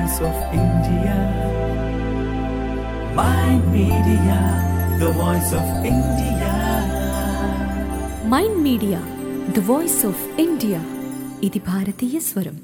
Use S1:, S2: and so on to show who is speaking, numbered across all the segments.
S1: voice of India. My media, the voice of India.
S2: Mind media the voice of India ఇది భారతీయ స్వరం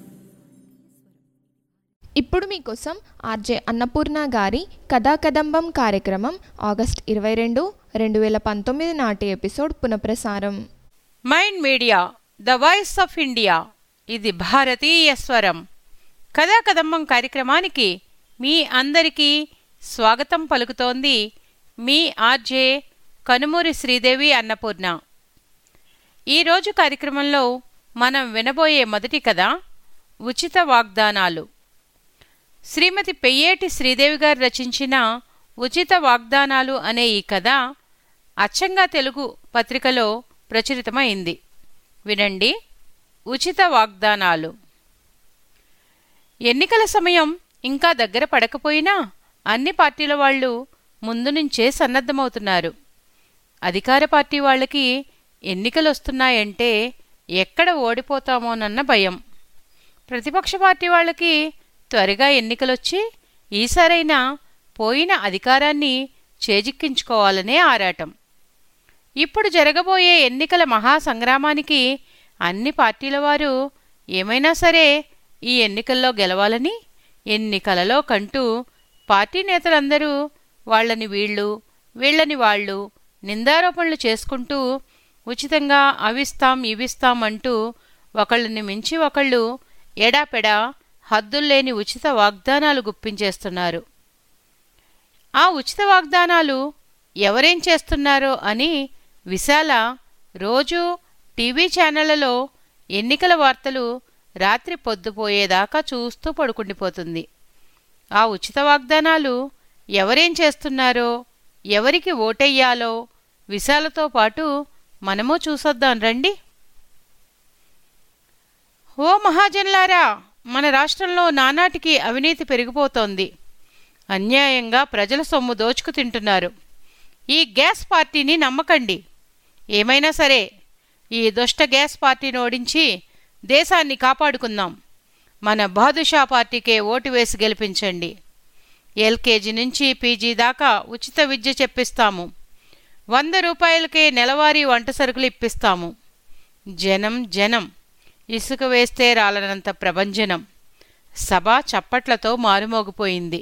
S3: ఇప్పుడు మీకోసం ఆర్జే అన్నపూర్ణ గారి కథాకదంబం కార్యక్రమం ఆగస్ట్ ఇరవై రెండు రెండు వేల పంతొమ్మిది నాటి ఎపిసోడ్ పునఃప్రసారం
S4: mind media the voice of India ఇది భారతీయ స్వరం కథా కదంబం కార్యక్రమానికి మీ అందరికీ స్వాగతం పలుకుతోంది మీ ఆర్జే కనుమూరి శ్రీదేవి అన్నపూర్ణ ఈరోజు కార్యక్రమంలో మనం వినబోయే మొదటి కథ ఉచిత వాగ్దానాలు శ్రీమతి పెయ్యేటి శ్రీదేవి గారు రచించిన ఉచిత వాగ్దానాలు అనే ఈ కథ అచ్చంగా తెలుగు పత్రికలో ప్రచురితమైంది వినండి ఉచిత వాగ్దానాలు ఎన్నికల సమయం ఇంకా దగ్గర పడకపోయినా అన్ని పార్టీల వాళ్ళు ముందు నుంచే సన్నద్ధమవుతున్నారు అధికార పార్టీ వాళ్ళకి ఎన్నికలొస్తున్నాయంటే ఎక్కడ ఓడిపోతామోనన్న భయం ప్రతిపక్ష పార్టీ వాళ్ళకి త్వరగా ఎన్నికలొచ్చి ఈసారైనా పోయిన అధికారాన్ని చేజిక్కించుకోవాలనే ఆరాటం ఇప్పుడు జరగబోయే ఎన్నికల మహాసంగ్రామానికి అన్ని పార్టీల వారు ఏమైనా సరే ఈ ఎన్నికల్లో గెలవాలని ఎన్నికలలో కంటూ పార్టీ నేతలందరూ వాళ్ళని వీళ్ళు వీళ్ళని వాళ్ళు నిందారోపణలు చేసుకుంటూ ఉచితంగా అవిస్తాం ఇవిస్తాం అంటూ ఒకళ్ళని మించి ఒకళ్ళు ఎడాపెడా హద్దుల్లేని ఉచిత వాగ్దానాలు గుప్పించేస్తున్నారు ఆ ఉచిత వాగ్దానాలు ఎవరేం చేస్తున్నారో అని విశాల రోజూ టీవీ ఛానళ్లలో ఎన్నికల వార్తలు రాత్రి పొద్దుపోయేదాకా చూస్తూ పడుకుండిపోతుంది ఆ ఉచిత వాగ్దానాలు ఎవరేం చేస్తున్నారో ఎవరికి ఓటెయ్యాలో విశాలతో పాటు మనము చూసొద్దాం రండి ఓ మహాజన్లారా మన రాష్ట్రంలో నానాటికి అవినీతి పెరిగిపోతోంది అన్యాయంగా ప్రజల సొమ్ము దోచుకు తింటున్నారు ఈ గ్యాస్ పార్టీని నమ్మకండి ఏమైనా సరే ఈ దుష్ట గ్యాస్ పార్టీని ఓడించి దేశాన్ని కాపాడుకుందాం మన బాదుషా పార్టీకే ఓటు వేసి గెలిపించండి ఎల్కేజీ నుంచి పీజీ దాకా ఉచిత విద్య చెప్పిస్తాము వంద రూపాయలకే నెలవారీ వంట సరుకులు ఇప్పిస్తాము జనం జనం ఇసుక వేస్తే రాలనంత ప్రభంజనం సభ చప్పట్లతో మారుమోగిపోయింది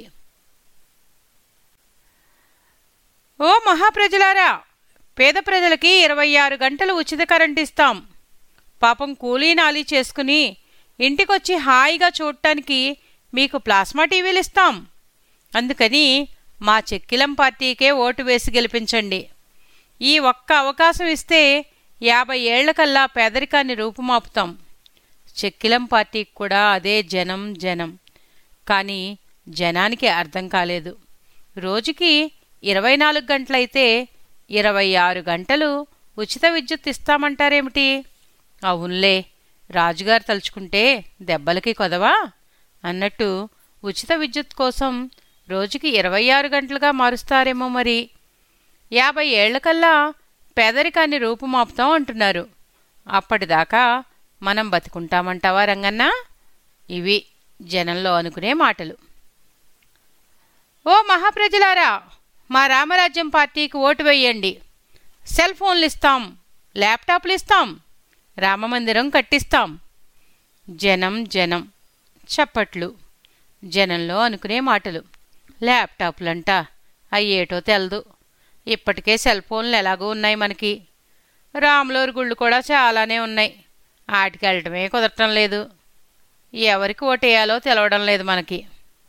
S4: ఓ మహాప్రజలారా పేద ప్రజలకి ఇరవై ఆరు గంటలు ఉచిత కరెంట్ ఇస్తాం పాపం కూలీ నాలీ చేసుకుని ఇంటికొచ్చి హాయిగా చూడటానికి మీకు ప్లాస్మా టీవీలు ఇస్తాం అందుకని మా చెక్కిలం పార్టీకే ఓటు వేసి గెలిపించండి ఈ ఒక్క అవకాశం ఇస్తే యాభై ఏళ్లకల్లా పేదరికాన్ని రూపుమాపుతాం చెక్కిలం పార్టీకి కూడా అదే జనం జనం కానీ జనానికి అర్థం కాలేదు రోజుకి ఇరవై నాలుగు గంటలైతే ఇరవై ఆరు గంటలు ఉచిత విద్యుత్ ఇస్తామంటారేమిటి అవునులే రాజుగారు తలుచుకుంటే దెబ్బలకి కొదవా అన్నట్టు ఉచిత విద్యుత్ కోసం రోజుకి ఇరవై ఆరు గంటలుగా మారుస్తారేమో మరి యాభై ఏళ్లకల్లా పేదరికాన్ని రూపుమాపుతాం అంటున్నారు అప్పటిదాకా మనం బతుకుంటామంటావా రంగన్న ఇవి జనంలో అనుకునే మాటలు ఓ మహాప్రజలారా మా రామరాజ్యం పార్టీకి ఓటు వేయండి సెల్ ఫోన్లు ఇస్తాం ల్యాప్టాప్లు ఇస్తాం రామమందిరం కట్టిస్తాం జనం జనం చప్పట్లు జనంలో అనుకునే మాటలు ల్యాప్టాప్లంట అయ్యేటో తెలదు ఇప్పటికే సెల్ ఫోన్లు ఎలాగో ఉన్నాయి మనకి రాములూరు గుళ్ళు కూడా చాలానే ఉన్నాయి ఆటికి వెళ్ళటమే కుదరటం లేదు ఎవరికి ఓటేయాలో తెలవడం లేదు మనకి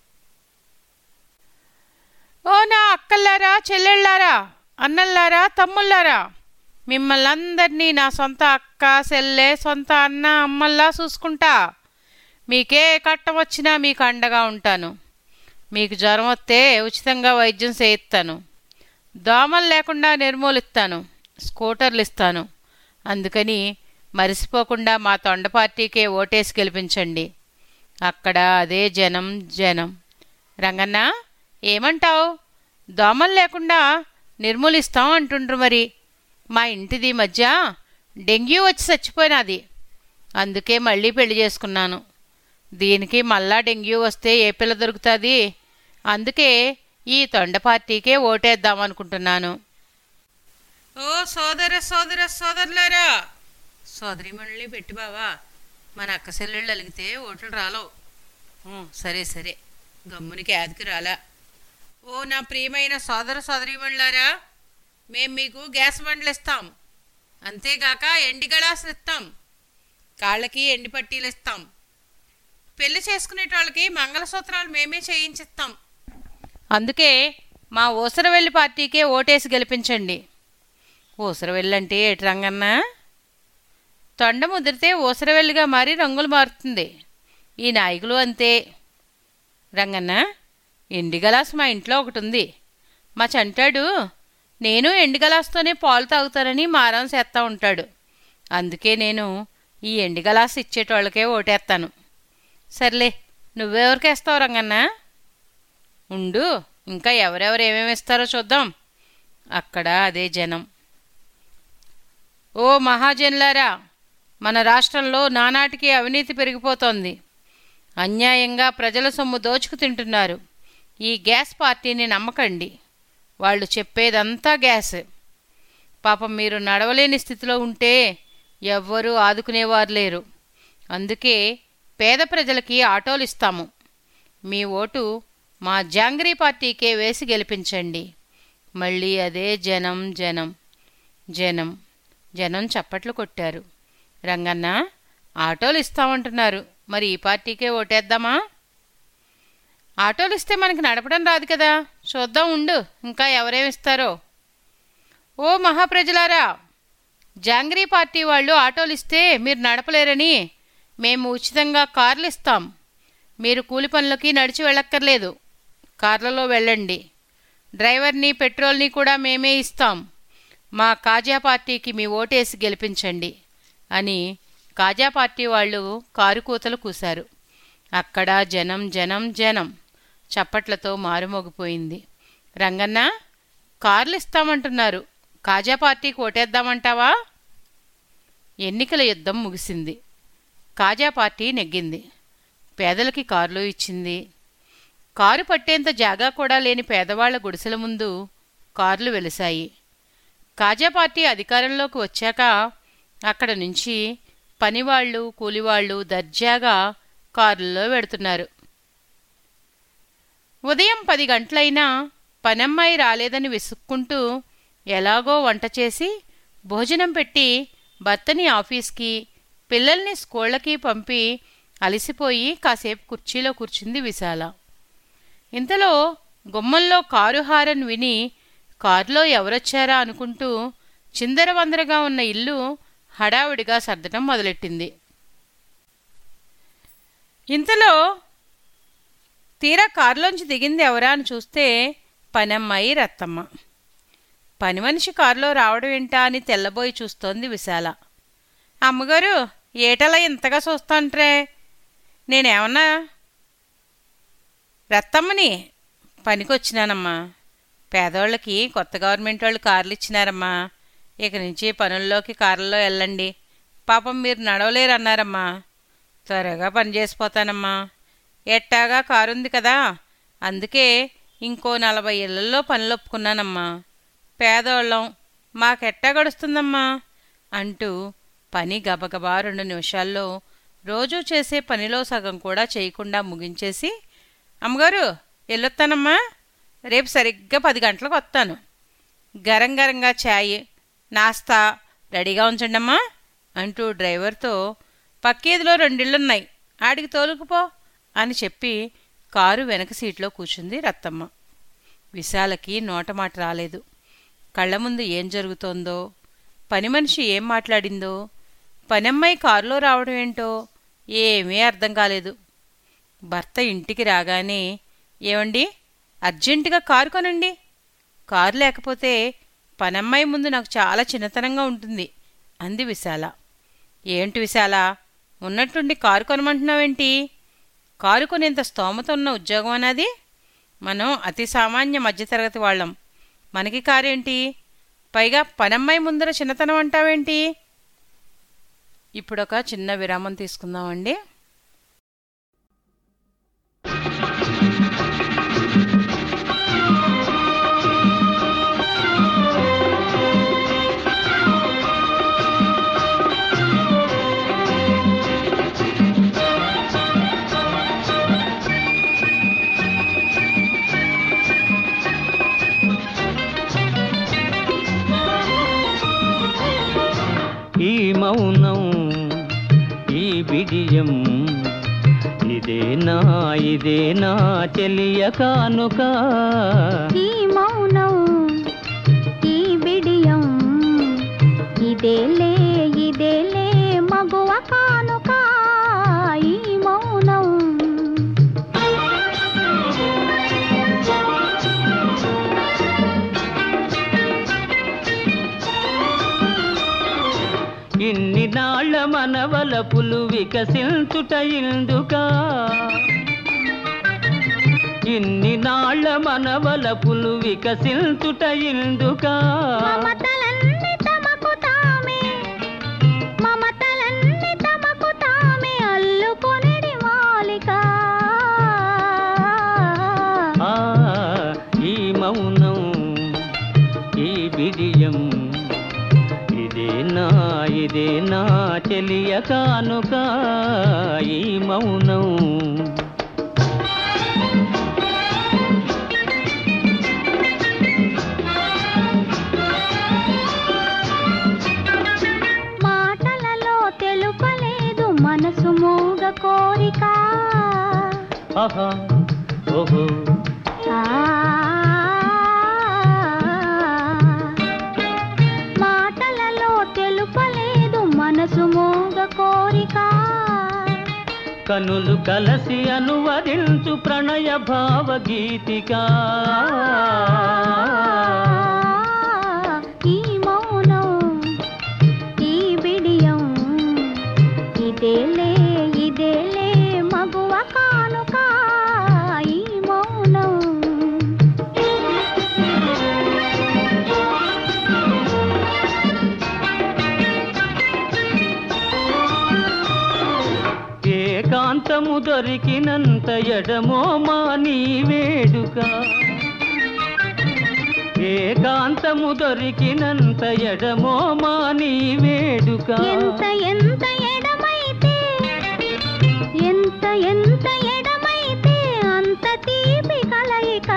S4: ఓ నా అక్కల్లారా చెల్లెళ్ళారా అన్నల్లారా తమ్ముళ్ళారా మిమ్మల్ని అందరినీ నా సొంత అక్క చెల్లె సొంత అన్న అమ్మల్లా చూసుకుంటా మీకే కట్టం వచ్చినా మీకు అండగా ఉంటాను మీకు జ్వరం వస్తే ఉచితంగా వైద్యం చేయిస్తాను దోమలు లేకుండా నిర్మూలిస్తాను స్కూటర్లు ఇస్తాను అందుకని మరిసిపోకుండా మా తొండ పార్టీకే ఓటేసి గెలిపించండి అక్కడ అదే జనం జనం రంగన్న ఏమంటావు దోమలు లేకుండా నిర్మూలిస్తాం అంటుండ్రు మరి మా ఇంటిది మధ్య డెంగ్యూ వచ్చి చచ్చిపోయినది అందుకే మళ్ళీ పెళ్లి చేసుకున్నాను దీనికి మళ్ళా డెంగ్యూ వస్తే ఏ పిల్ల దొరుకుతుంది అందుకే ఈ తొండ పార్టీకే ఓటేద్దాం అనుకుంటున్నాను ఓ సోదర సోదర సోదరులారా సోదరిమణుల్ని పెట్టి బావా మన అక్క సెల్లెళ్ళు అలిగితే ఓట్లు రాలవు ఊ, సరే సరే గమ్మునికి యాదికి రాలా ఓ నా ప్రియమైన సోదర సోదరిమణులారా మేం మీకు గ్యాస్ బండ్లు ఇస్తాం అంతేగాక ఎండి గళాసులు ఇస్తాం కాళ్ళకి ఎండి పట్టీలు ఇస్తాం పెళ్లి చేసుకునేటోళ్ళకి మంగళసూత్రాలు మేమే చేయించిస్తాం అందుకే మా ఊసరవెల్లి పార్టీకే ఓటేసి గెలిపించండి ఊసరవెల్లి అంటే ఏటి రంగన్నా తొండ ముదిరితే ఊసరవెల్లిగా మారి రంగులు మారుతుంది ఈ నాయకులు అంతే రంగన్న ఎండి గలాస్ మా ఇంట్లో ఒకటి ఉంది మా చంటాడు నేను ఎండి గలాస్తోనే పాలు తాగుతానని మారం చేస్తా ఉంటాడు అందుకే నేను ఈ ఎండి గలాస్ ఇచ్చేటోళ్ళకే ఓటేస్తాను సర్లే నువ్వెవరికేస్తావు రంగన్న ఉండు ఇంకా ఎవరెవరు ఏమేమి ఇస్తారో చూద్దాం అక్కడ అదే జనం ఓ మహాజనులారా మన రాష్ట్రంలో నానాటికి అవినీతి పెరిగిపోతోంది అన్యాయంగా ప్రజల సొమ్ము దోచుకు తింటున్నారు ఈ గ్యాస్ పార్టీని నమ్మకండి వాళ్ళు చెప్పేదంతా గ్యాస్ పాపం మీరు నడవలేని స్థితిలో ఉంటే ఎవ్వరూ ఆదుకునేవారు లేరు అందుకే పేద ప్రజలకి ఆటోలు ఇస్తాము మీ ఓటు మా జాంగ్రీ పార్టీకే వేసి గెలిపించండి మళ్ళీ అదే జనం జనం జనం జనం చప్పట్లు కొట్టారు రంగన్న ఆటోలు ఇస్తామంటున్నారు మరి ఈ పార్టీకే ఓటేద్దామా ఆటోలు ఇస్తే మనకి నడపడం రాదు కదా చూద్దాం ఉండు ఇంకా ఎవరేమిస్తారో ఓ మహాప్రజలారా జాంగ్రీ పార్టీ వాళ్ళు ఆటోలు ఇస్తే మీరు నడపలేరని మేము ఉచితంగా కార్లు ఇస్తాం మీరు కూలి పనులకి నడిచి వెళ్ళక్కర్లేదు కార్లలో వెళ్ళండి డ్రైవర్ని పెట్రోల్ని కూడా మేమే ఇస్తాం మా కాజా పార్టీకి మీ ఓటేసి గెలిపించండి అని కాజా పార్టీ వాళ్ళు కారు కూతలు కూశారు అక్కడ జనం జనం జనం చప్పట్లతో మారుమోగిపోయింది రంగన్న కార్లు ఇస్తామంటున్నారు కాజా పార్టీకి ఓటేద్దామంటావా ఎన్నికల యుద్ధం ముగిసింది కాజా పార్టీ నెగ్గింది పేదలకి కార్లు ఇచ్చింది కారు పట్టేంత జాగా కూడా లేని పేదవాళ్ల గుడిసెల ముందు కార్లు వెలిశాయి కాజా పార్టీ అధికారంలోకి వచ్చాక అక్కడ నుంచి పనివాళ్ళు కూలివాళ్ళు దర్జాగా కారుల్లో వెడుతున్నారు ఉదయం పది గంటలైనా పనమ్మాయి రాలేదని విసుక్కుంటూ ఎలాగో వంట చేసి భోజనం పెట్టి భర్తని ఆఫీస్కి పిల్లల్ని స్కూళ్ళకి పంపి అలసిపోయి కాసేపు కుర్చీలో కూర్చుంది విశాల ఇంతలో గుమ్మంలో కారు హారన్ విని కారులో ఎవరొచ్చారా అనుకుంటూ చిందరవందరగా ఉన్న ఇల్లు హడావుడిగా సర్దటం మొదలెట్టింది ఇంతలో తీరా కారులోంచి దిగింది ఎవరా అని చూస్తే పనమ్మాయి రత్తమ్మ పని మనిషి కారులో రావడం ఏంటా అని తెల్లబోయి చూస్తోంది విశాల అమ్మగారు ఏటలా ఇంతగా చూస్తాంట్రే నేనేమన్నా రత్తమ్మని పనికొచ్చినానమ్మా పేదోళ్ళకి కొత్త గవర్నమెంట్ వాళ్ళు కార్లు ఇచ్చినారమ్మా ఇక నుంచి పనుల్లోకి కార్లలో వెళ్ళండి పాపం మీరు నడవలేరు అన్నారమ్మా త్వరగా పని చేసిపోతానమ్మా ఎట్టాగా కారుంది కదా అందుకే ఇంకో నలభై ఇళ్లలో పనులు ఒప్పుకున్నానమ్మా పేదోళ్ళం మాకెట్టా గడుస్తుందమ్మా అంటూ పని గబగబా రెండు నిమిషాల్లో రోజూ చేసే పనిలో సగం కూడా చేయకుండా ముగించేసి అమ్మగారు వెళ్ళొస్తానమ్మా రేపు సరిగ్గా పది గంటలకు వస్తాను గరం గరంగా ఛాయ్ నాస్తా రెడీగా ఉంచండమ్మా అంటూ డ్రైవర్తో పక్కేదిలో రెండిళ్ళున్నాయి ఆడికి తోలుకుపో అని చెప్పి కారు వెనక సీట్లో కూర్చుంది రత్తమ్మ విశాలకి నోటమాట రాలేదు కళ్ళ ముందు ఏం జరుగుతోందో పని మనిషి ఏం మాట్లాడిందో పనమ్మాయి కారులో రావడం ఏంటో ఏమీ అర్థం కాలేదు భర్త ఇంటికి రాగానే ఏమండి అర్జెంటుగా కారు కొనండి కారు లేకపోతే పనమ్మాయి ముందు నాకు చాలా చిన్నతనంగా ఉంటుంది అంది విశాల ఏంటి విశాల ఉన్నట్టుండి కారు కొనమంటున్నావేంటి కారు కొనేంత స్తోమత ఉన్న ఉద్యోగం అన్నది మనం అతి సామాన్య మధ్యతరగతి వాళ్ళం మనకి కారేంటి పైగా పనమ్మాయి ముందర చిన్నతనం అంటావేంటి ఇప్పుడొక చిన్న విరామం తీసుకుందామండి
S5: బిడియం ఇదేనా ఇదేనా చెలియ కానుక
S6: ఈ మౌనం ఈ బిడియం ఇదేలే ఇదేలే మగువ కానుక ఈ మౌనం
S5: ఇన్ని నాళ్ళ మనవలపులు వికసించుట ఇందుకా ఇన్ని నాళ్ళ మనవలపులు వికసించుట ఇందుకా
S6: మమతలన్నీ తమకు తామే మమతలన్నీ తమకు తామే అల్లుకొనిడి మాలిక
S5: ఆ ఈ మౌనం ఈ బిడియం ఇదేనా ఇదేనా చెలియ కానుక ఈ మౌనం
S6: మాటలలో తెలుపలేదు మనసు మూగ కోరిక
S5: ఆహా ఓహో
S6: ఆ మాటలలో తెలుపలేదు మనసు మూగ కోరిక
S5: కనులు కలసి అనువదించు ప్రణయ భావగీతిక
S6: ఈ మౌనం ఈ బిడియం ఇదేలే ఇదేలే మగువ కానుక ఈ మౌనం
S5: ఏకాంతము దొరికినంత ఎడమో మా నీ వేడుక ఏకాంతము దొరికినంత ఎడమో మా నీ వేడుక
S6: ఎంత ఎంత ఎడమైతే ఎంత ఎంత ఎడమైతే అంత తీపి కలయిక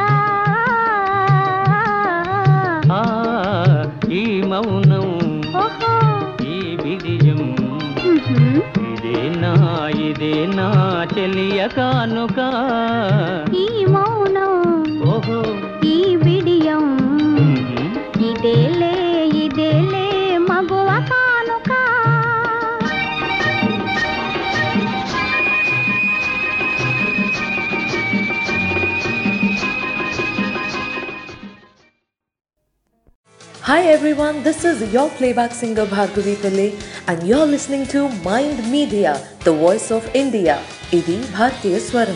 S5: ఆ, ఈ మౌనం
S6: ఓహో
S5: ఈ విజయం
S6: ఉహుం.
S5: ఇదేనా ఇదేనా చెలియ కానుక
S6: ఈ మౌనం
S5: ఓహో
S6: ఈ బిడియం
S5: ఉహుం.
S6: ఇదేలే ఇదేలే మగువ కానుక
S7: Hi everyone, this is your playback singer Bhargavi Pillai and you're listening to Mind Media, the voice of India. Idi Bhartiya Swaram.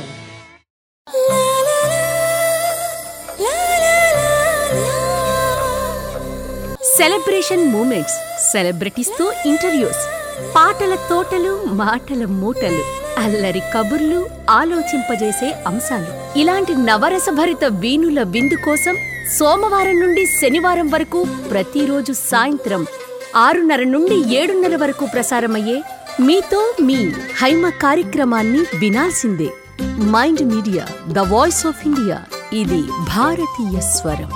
S2: Celebration moments సెలబ్రిటీస్తో ఇంటర్వ్యూస్ పాటల తోటలు మాటల మూటలు అల్లరి కబుర్లు ఆలోచింపజేసే అంశాలు ఇలాంటి నవరసభరిత వీణుల విందు కోసం సోమవారం నుండి శనివారం వరకు ప్రతిరోజు సాయంత్రం ఆరున్నర నుండి ఏడున్నర వరకు ప్రసారమయ్యే మీతో మీ హైమ కార్యక్రమాన్ని వినాల్సిందే mind media the voice of India ఇది భారతీయ స్వరం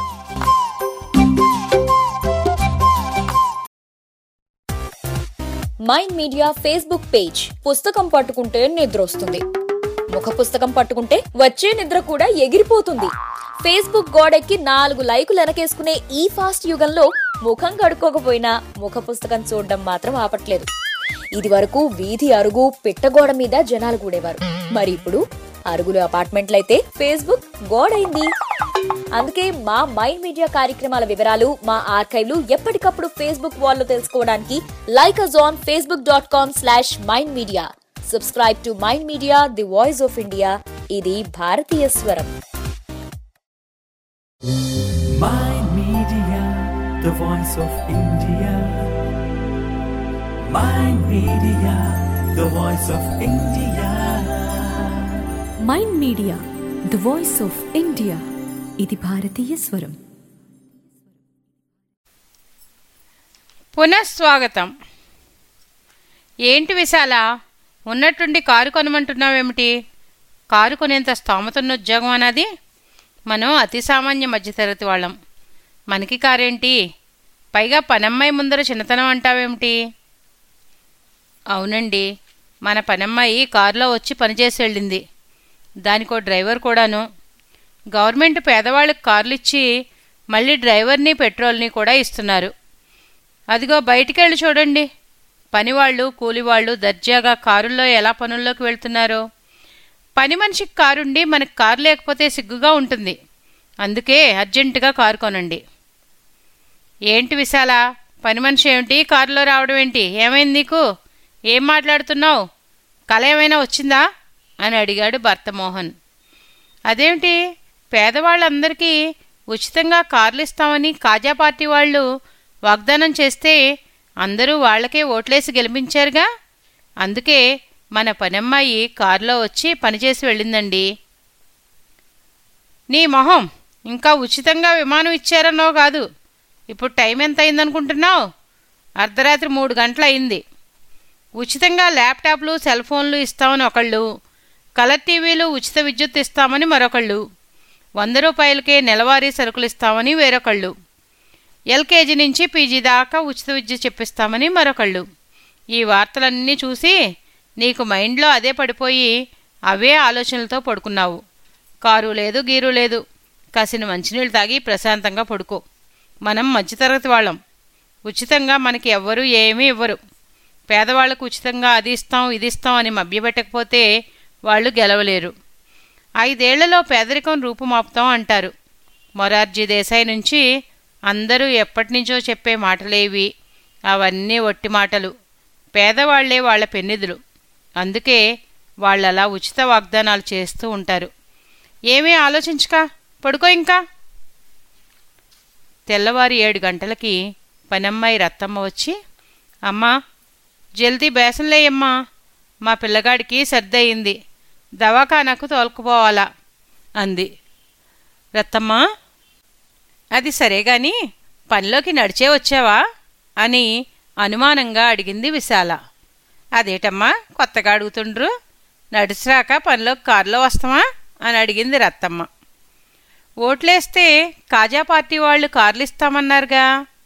S8: మైండ్ మీడియా ఫేస్బుక్ పేజ్ పుస్తకం పట్టుకుంటే నిద్ర వస్తుంది ముఖ పుస్తకం పట్టుకుంటే వచ్చే నిద్ర కూడా ఎగిరిపోతుంది ఫేస్బుక్ గోడెక్కి నాలుగు లైకులు వెనకేసుకునే ఈ ఫాస్ట్ యుగంలో ముఖం కడుక్కోకపోయినా ముఖ పుస్తకం చూడడం మాత్రం ఆపట్లేదు ఇది వరకు వీధి అరుగు పిట్టగోడ మీద జనాలు కూడేవారు మరి ఇప్పుడు అరుగులు అపార్ట్మెంట్లయితే ఫేస్బుక్ గోడైంది అందుకే మా మైండ్ మీడియా కార్యక్రమాల వివరాలు మా ఆర్కైవ్లు ఎప్పటికప్పుడు ఫేస్బుక్ వాల్లో తెలుసుకోవడానికి like us on Facebook dot com slash mind media subscribe to mind media the voice of India ఇది భారతీయ స్వరం
S1: Mind Media, the voice of India. Mind Media, the voice of India.
S2: Mind media the voice of India ఇది భారతీయ స్వరం
S4: పునఃస్వాగతం ఏంటి విశాల ఉన్నట్టుండి car కొనమంటున్నావేమిటి car కొనేంత స్తోమతున్న ఉద్యోగం అన్నది మనం అతి సామాన్య మధ్యతరగతి వాళ్ళం మనకి కారేంటి పైగా పనమ్మాయి ముందర చిన్నతనం అంటావేమిటి అవునండి మన పనమ్మాయి కారులో వచ్చి పనిచేసి వెళ్ళింది దానికో డ్రైవర్ కూడాను గవర్నమెంట్ పేదవాళ్ళకి కార్లు ఇచ్చి మళ్ళీ డ్రైవర్ని పెట్రోల్ని కూడా ఇస్తున్నారు అదిగో బయటికెళ్ళి చూడండి పనివాళ్ళు కూలివాళ్ళు దర్జాగా కారుల్లో ఎలా పనుల్లోకి వెళ్తున్నారో పని మనిషికి కారుండి మనకు కారు లేకపోతే సిగ్గుగా ఉంటుంది అందుకే అర్జెంటుగా కారు కొనండి ఏంటి విశాల పని మనిషి ఏమిటి కారులో రావడం ఏంటి ఏమైంది నీకు ఏం మాట్లాడుతున్నావు కళ ఏమైనా వచ్చిందా అని అడిగాడు భర్త మోహన్ అదేమిటి పేదవాళ్ళందరికీ ఉచితంగా కార్లు ఇస్తామని కాజా పార్టీ వాళ్ళు వాగ్దానం చేస్తే అందరూ వాళ్ళకే ఓట్లేసి గెలిపించారుగా అందుకే మన పనమ్మాయి కారులో వచ్చి పనిచేసి వెళ్ళిందండి నీ మొహం ఇంకా ఉచితంగా విమానం ఇచ్చారనో కాదు ఇప్పుడు టైం ఎంత అయిందనుకుంటున్నావు అర్ధరాత్రి మూడు గంటలు అయింది ఉచితంగా ల్యాప్టాప్లు సెల్ ఫోన్లు ఇస్తామని ఒకళ్ళు కలర్ టీవీలు ఉచిత విద్యుత్ ఇస్తామని మరొకళ్ళు వంద రూపాయలకే నెలవారీ సరుకులు ఇస్తామని వేరొకళ్ళు ఎల్కేజీ నుంచి పీజీ దాకా ఉచిత విద్య చెప్పిస్తామని మరొకళ్ళు ఈ వార్తలన్నీ చూసి నీకు మైండ్లో అదే పడిపోయి అవే ఆలోచనలతో పడుకున్నావు కారు లేదు గీరు లేదు కాసిన మంచినీళ్ళు తాగి ప్రశాంతంగా పడుకో మనం మధ్యతరగతి వాళ్ళం ఉచితంగా మనకి ఎవ్వరూ ఏమీ ఇవ్వరు పేదవాళ్లకు ఉచితంగా అది ఇస్తాం ఇది ఇస్తాం అని మభ్యపెట్టకపోతే వాళ్ళు గెలవలేరు ఐదేళ్లలో పేదరికం రూపుమాపుతాం అంటారు మొరార్జీ దేశాయి నుంచి అందరూ ఎప్పటినుంచో చెప్పే మాటలేవి అవన్నీ ఒట్టి మాటలు పేదవాళ్లే వాళ్ళ పెన్నిధులు అందుకే వాళ్ళలా ఉచిత వాగ్దానాలు చేస్తూ ఉంటారు ఏమీ ఆలోచించక పడుకో ఇంకా తెల్లవారి ఏడు గంటలకి పనమ్మాయి రత్తమ్మ వచ్చి అమ్మా జల్దీ బేసంలేయమ్మా మా పిల్లగాడికి సర్దయింది దవాఖానకు తోలుకుపోవాలా అంది రత్తమ్మ అది సరే గాని పనిలోకి నడిచే వచ్చావా అని అనుమానంగా అడిగింది విశాల అదేటమ్మా కొత్తగా అడుగుతుండ్రు నడిచిరాక పనిలోకి కారులో వస్తామా అని అడిగింది రత్తమ్మ ఓట్లేస్తే కాజా పార్టీ వాళ్ళు కార్లు ఇస్తామన్నారుగా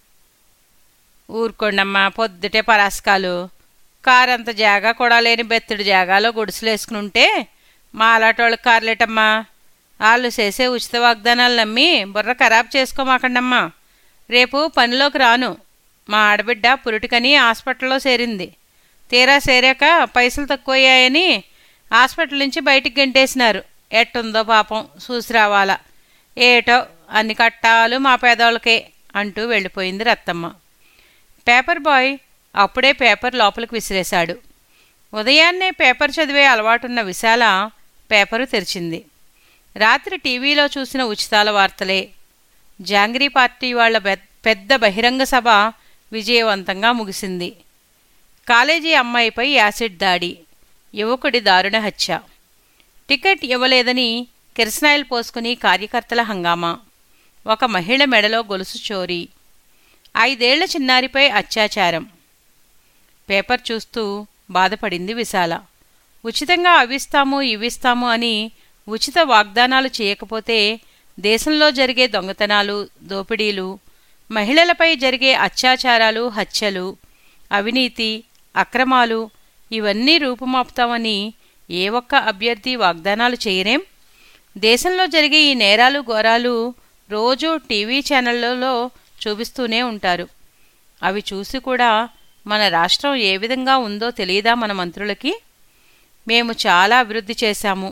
S4: ఊరుకోండమ్మా పొద్దుటే పరాస్కాలు కారంత జాగా కూడా లేని బెత్తడి జాగాలో గుడిసెలేసుకుని ఉంటే మా అలాటోళ్ళకి కార్లేటమ్మా వాళ్ళు చేసే ఉచిత వాగ్దానాలు నమ్మి బుర్ర ఖరాబ్ చేసుకోమాకండమ్మా రేపు పనిలోకి రాను మా ఆడబిడ్డ పురుటికని హాస్పిటల్లో చేరింది తీరా చేరాక పైసలు తక్కువయ్యాయని హాస్పిటల్ నుంచి బయటికి గంటేసినారు ఎట్టుందో పాపం చూసి రావాలా ఏటో అన్ని కట్టాలు మా పేదవాళ్ళకే అంటూ వెళ్ళిపోయింది రత్తమ్మ పేపర్ బాయ్ అప్పుడే పేపర్ లోపలికి విసిరేశాడు ఉదయాన్నే పేపర్ చదివే అలవాటున్న విశాల పేపరు తెరిచింది రాత్రి టీవీలో చూసిన ఉచితాల వార్తలే జాంగ్రీ పార్టీ వాళ్ల పెద్ద బహిరంగ సభ విజయవంతంగా ముగిసింది కాలేజీ అమ్మాయిపై యాసిడ్ దాడి యువకుడి దారుణ హత్య టికెట్ ఇవ్వలేదని కిరసనాయిల్ పోసుకుని కార్యకర్తల హంగామా ఒక మహిళ మెడలో గొలుసు చోరీ ఐదేళ్ల చిన్నారిపై అత్యాచారం పేపర్ చూస్తూ బాధపడింది విశాల ఉచితంగా అవిస్తాము ఇవిస్తాము అని ఉచిత వాగ్దానాలు చేయకపోతే దేశంలో జరిగే దొంగతనాలు దోపిడీలు మహిళలపై జరిగే అత్యాచారాలు హత్యలు అవినీతి అక్రమాలు ఇవన్నీ రూపుమాపుతామని ఏ ఒక్క అభ్యర్థి వాగ్దానాలు చేయరేం దేశంలో జరిగే ఈ నేరాలు ఘోరాలు రోజూ టీవీ ఛానళ్లలో చూపిస్తూనే ఉంటారు అవి చూసి కూడా మన రాష్ట్రం ఏ విధంగా ఉందో తెలియదా మన మంత్రులకి మేము చాలా అభివృద్ధి చేశాము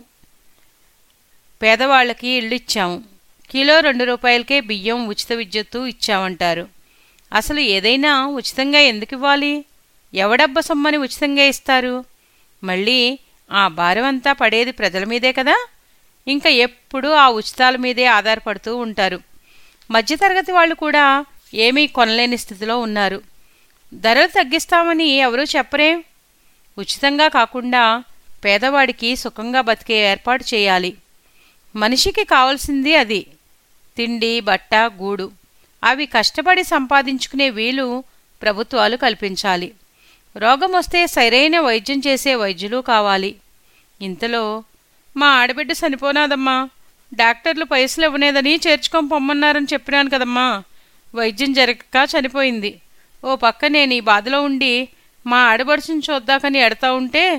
S4: పేదవాళ్ళకి ఇళ్ళు ఇచ్చాము కిలో రెండు రూపాయలకే బియ్యం ఉచిత విద్యుత్తు ఇచ్చామంటారు అసలు ఏదైనా ఉచితంగా ఎందుకు ఇవ్వాలి ఎవడబ్బ సొమ్మని ఉచితంగా ఇస్తారు మళ్ళీ ఆ భారం అంతా పడేది ప్రజల మీదే కదా ఇంకా ఎప్పుడూ ఆ ఉచితాల మీదే ఆధారపడుతూ ఉంటారు మధ్యతరగతి వాళ్ళు కూడా ఏమీ కొనలేని స్థితిలో ఉన్నారు ధరలు తగ్గిస్తామని ఎవరూ చెప్పరేం ఉచితంగా కాకుండా పేదవాడికి సుఖంగా బతికే ఏర్పాటు చేయాలి మనిషికి కావాల్సింది అది తిండి బట్ట గూడు అవి కష్టపడి సంపాదించుకునే వీలు ప్రభుత్వాలు కల్పించాలి రోగం వస్తే సరైన వైద్యం చేసే వైద్యులు కావాలి ఇంతలో మా ఆడబిడ్డ చనిపోనాదమ్మా డాక్టర్లు పైసలు ఇవ్వనేదని చేర్చుకొని పొమ్మన్నారని చెప్పినాను కదమ్మా వైద్యం జరగక చనిపోయింది ఓ పక్క నేను ఈ బాధలో ఉండి మా ఆడబడుచుని చూద్దాకని ఎడతా ఉంటే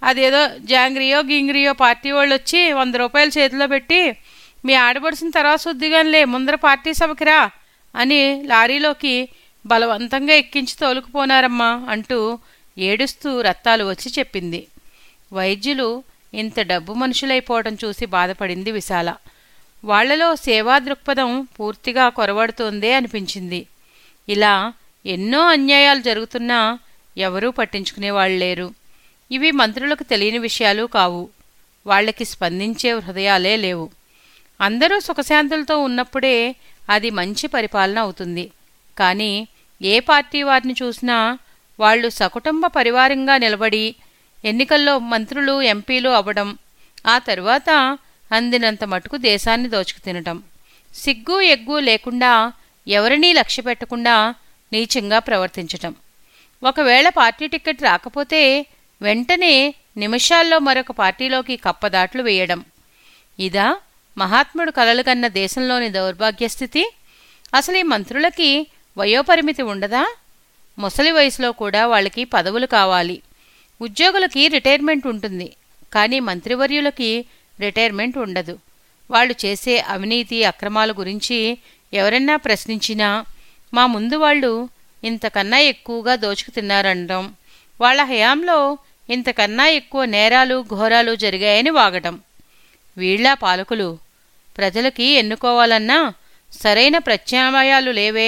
S4: అదేదో జాంగ్రియో గింగ్రియో పార్టీ వాళ్ళు వచ్చి వంద రూపాయలు చేతిలో పెట్టి మీ ఆడబడిసిన తర్వాత శుద్ధిగానిలే ముందర పార్టీ సభకి రా అని లారీలోకి బలవంతంగా ఎక్కించి తోలుకుపోనారమ్మా అంటూ ఏడుస్తూ రత్తాలు వచ్చి చెప్పింది వైద్యులు ఇంత డబ్బు మనుషులైపోవడం చూసి బాధపడింది విశాల వాళ్లలో సేవా దృక్పథం పూర్తిగా కొరవడుతోందే అనిపించింది ఇలా ఎన్నో అన్యాయాలు జరుగుతున్నా ఎవరూ పట్టించుకునేవాళ్ళు లేరు ఇవి మంత్రులకు తెలియని విషయాలు కావు వాళ్ళకి స్పందించే హృదయాలే లేవు అందరూ సుఖశాంతులతో ఉన్నప్పుడే అది మంచి పరిపాలన అవుతుంది కానీ ఏ పార్టీ వారిని చూసినా వాళ్ళు సకుటుంబ పరివారంగా నిలబడి ఎన్నికల్లో మంత్రులు ఎంపీలు అవ్వడం ఆ తరువాత అందినంత మటుకు దేశాన్ని దోచుకు తినటం సిగ్గు ఎగ్గు లేకుండా ఎవరినీ లక్ష్య పెట్టకుండా నీచంగా ప్రవర్తించటం ఒకవేళ పార్టీ టికెట్ రాకపోతే వెంటనే నిమిషాల్లో మరొక పార్టీలోకి కప్పదాట్లు వేయడం ఇదా మహాత్ముడు కలలు కన్న దేశంలోని దౌర్భాగ్యస్థితి అసలు ఈ మంత్రులకి వయోపరిమితి ఉండదా ముసలి వయసులో కూడా వాళ్ళకి పదవులు కావాలి ఉద్యోగులకి రిటైర్మెంట్ ఉంటుంది కానీ మంత్రివర్యులకి రిటైర్మెంట్ ఉండదు వాళ్ళు చేసే అవినీతి అక్రమాల గురించి ఎవరన్నా ప్రశ్నించినా మా ముందు వాళ్ళు ఇంతకన్నా ఎక్కువగా దోచుకు తిన్నారనడం వాళ్ళ హయాంలో ఇంతకన్నా ఎక్కువ నేరాలు ఘోరాలు జరిగాయని వాగటం వీళ్ళ పాలకులు ప్రజలకి ఎన్నుకోవాలన్నా సరైన ప్రత్యామ్నాయాలు లేవే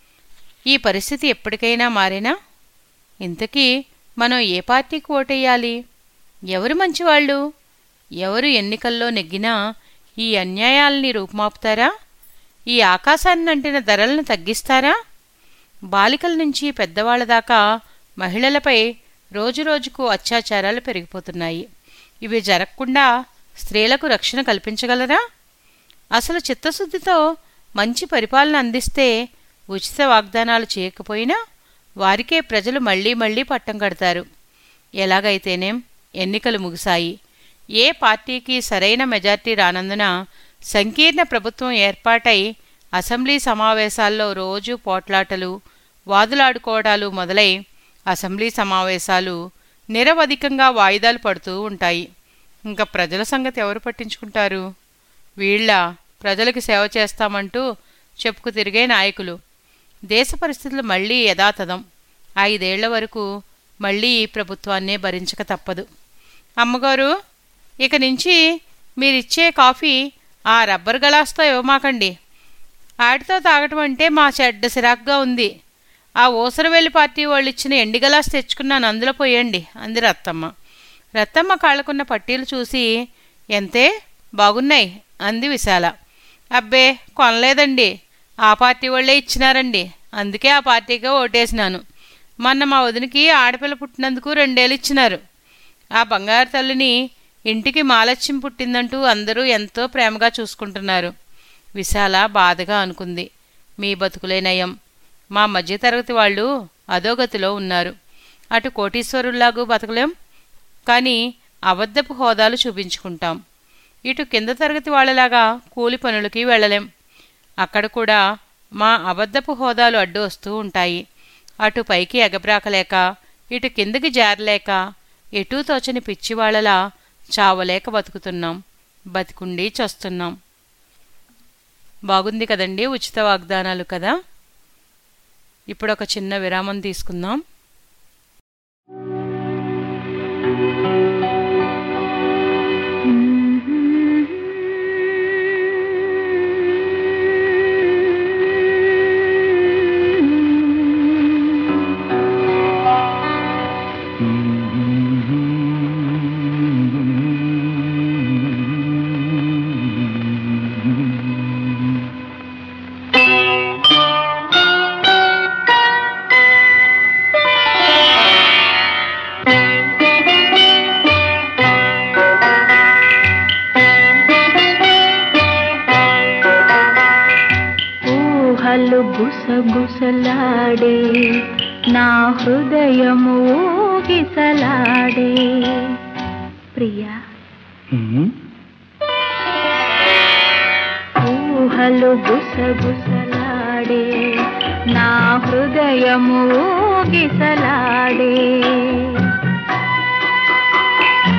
S4: ఈ పరిస్థితి ఎప్పటికైనా మారేనా ఇంతకీ మనం ఏ పార్టీకి ఓటేయాలి ఎవరు మంచివాళ్ళు ఎవరు ఎన్నికల్లో నెగ్గినా ఈ అన్యాయాల్ని రూపుమాపుతారా ఈ ఆకాశాన్ని అంటిన ధరలను తగ్గిస్తారా బాలికల నుంచి పెద్దవాళ్ల దాకా మహిళలపై రోజురోజుకు అత్యాచారాలు పెరిగిపోతున్నాయి ఇవి జరగకుండా స్త్రీలకు రక్షణ కల్పించగలరా అసలు చిత్తశుద్ధితో మంచి పరిపాలన అందిస్తే ఉచిత వాగ్దానాలు చేయకపోయినా వారికే ప్రజలు మళ్లీ మళ్లీ పట్టం కడతారు ఎలాగైతేనేం ఎన్నికలు ముగిశాయి ఏ పార్టీకి సరైన మెజార్టీ రానందున సంకీర్ణ ప్రభుత్వం ఏర్పాటై అసెంబ్లీ సమావేశాల్లో రోజూ పోట్లాటలు వాదులాడుకోవడాలు మొదలై అసెంబ్లీ సమావేశాలు నిరవధికంగా వాయిదాలు పడుతూ ఉంటాయి ఇంకా ప్రజల సంగతి ఎవరు పట్టించుకుంటారు వీళ్ళ ప్రజలకి సేవ చేస్తామంటూ చెప్పుకు తిరిగే నాయకులు దేశ పరిస్థితులు మళ్లీ యథాతథం ఐదేళ్ల వరకు మళ్లీ ఈ ప్రభుత్వాన్నే భరించక తప్పదు అమ్మగారు ఇక నుంచి మీరిచ్చే కాఫీ ఆ రబ్బర్ గలాస్తో ఇవ్వమాకండి ఆటితో తాగటం అంటే మా చెడ్డ సిరాగ్గా ఉంది ఆ ఊసరవెల్లి పార్టీ వాళ్ళు ఇచ్చిన ఎండి గలాస్ తెచ్చుకున్నాను అందులో పోయండి అంది రత్తమ్మ రత్తమ్మ కాళ్ళకున్న పట్టీలు చూసి ఎంతే బాగున్నాయి అంది విశాల అబ్బే కొనలేదండి ఆ పార్టీ వాళ్ళే ఇచ్చినారండి అందుకే ఆ పార్టీగా ఓటేసినాను మొన్న మా వదినికి ఆడపిల్ల పుట్టినందుకు రెండేళ్ళు ఇచ్చినారు ఆ బంగారు తల్లిని ఇంటికి మాలత్యం పుట్టిందంటూ అందరూ ఎంతో ప్రేమగా చూసుకుంటున్నారు విశాల బాధగా అనుకుంది మీ బతుకులే నయం మా మధ్యతరగతి వాళ్ళు అధోగతిలో ఉన్నారు అటు కోటీశ్వరుల్లాగూ బతకలేం కానీ అబద్ధపు హోదాలు చూపించుకుంటాం ఇటు కింద తరగతి వాళ్ళలాగా కూలి పనులకి వెళ్ళలేం అక్కడ కూడా మా అబద్ధపు హోదాలు అడ్డు వస్తూ ఉంటాయి అటు పైకి ఎగబ్రాకలేక ఇటు కిందకి జారలేక ఎటూ తోచని పిచ్చివాళ్లలా చావలేక బతుకుతున్నాం బతికుండి చస్తున్నాం బాగుంది కదండి ఉచిత వాగ్దానాలు కదా ఇప్పుడు ఒక చిన్న విరామం తీసుకుందాం
S6: ఊహలు గుసగుసలాడే నా హృదయము ఊగిసలాడే ప్రియా ఊహలు గుసగుసలాడే నా హృదయము ఊగిసలాడే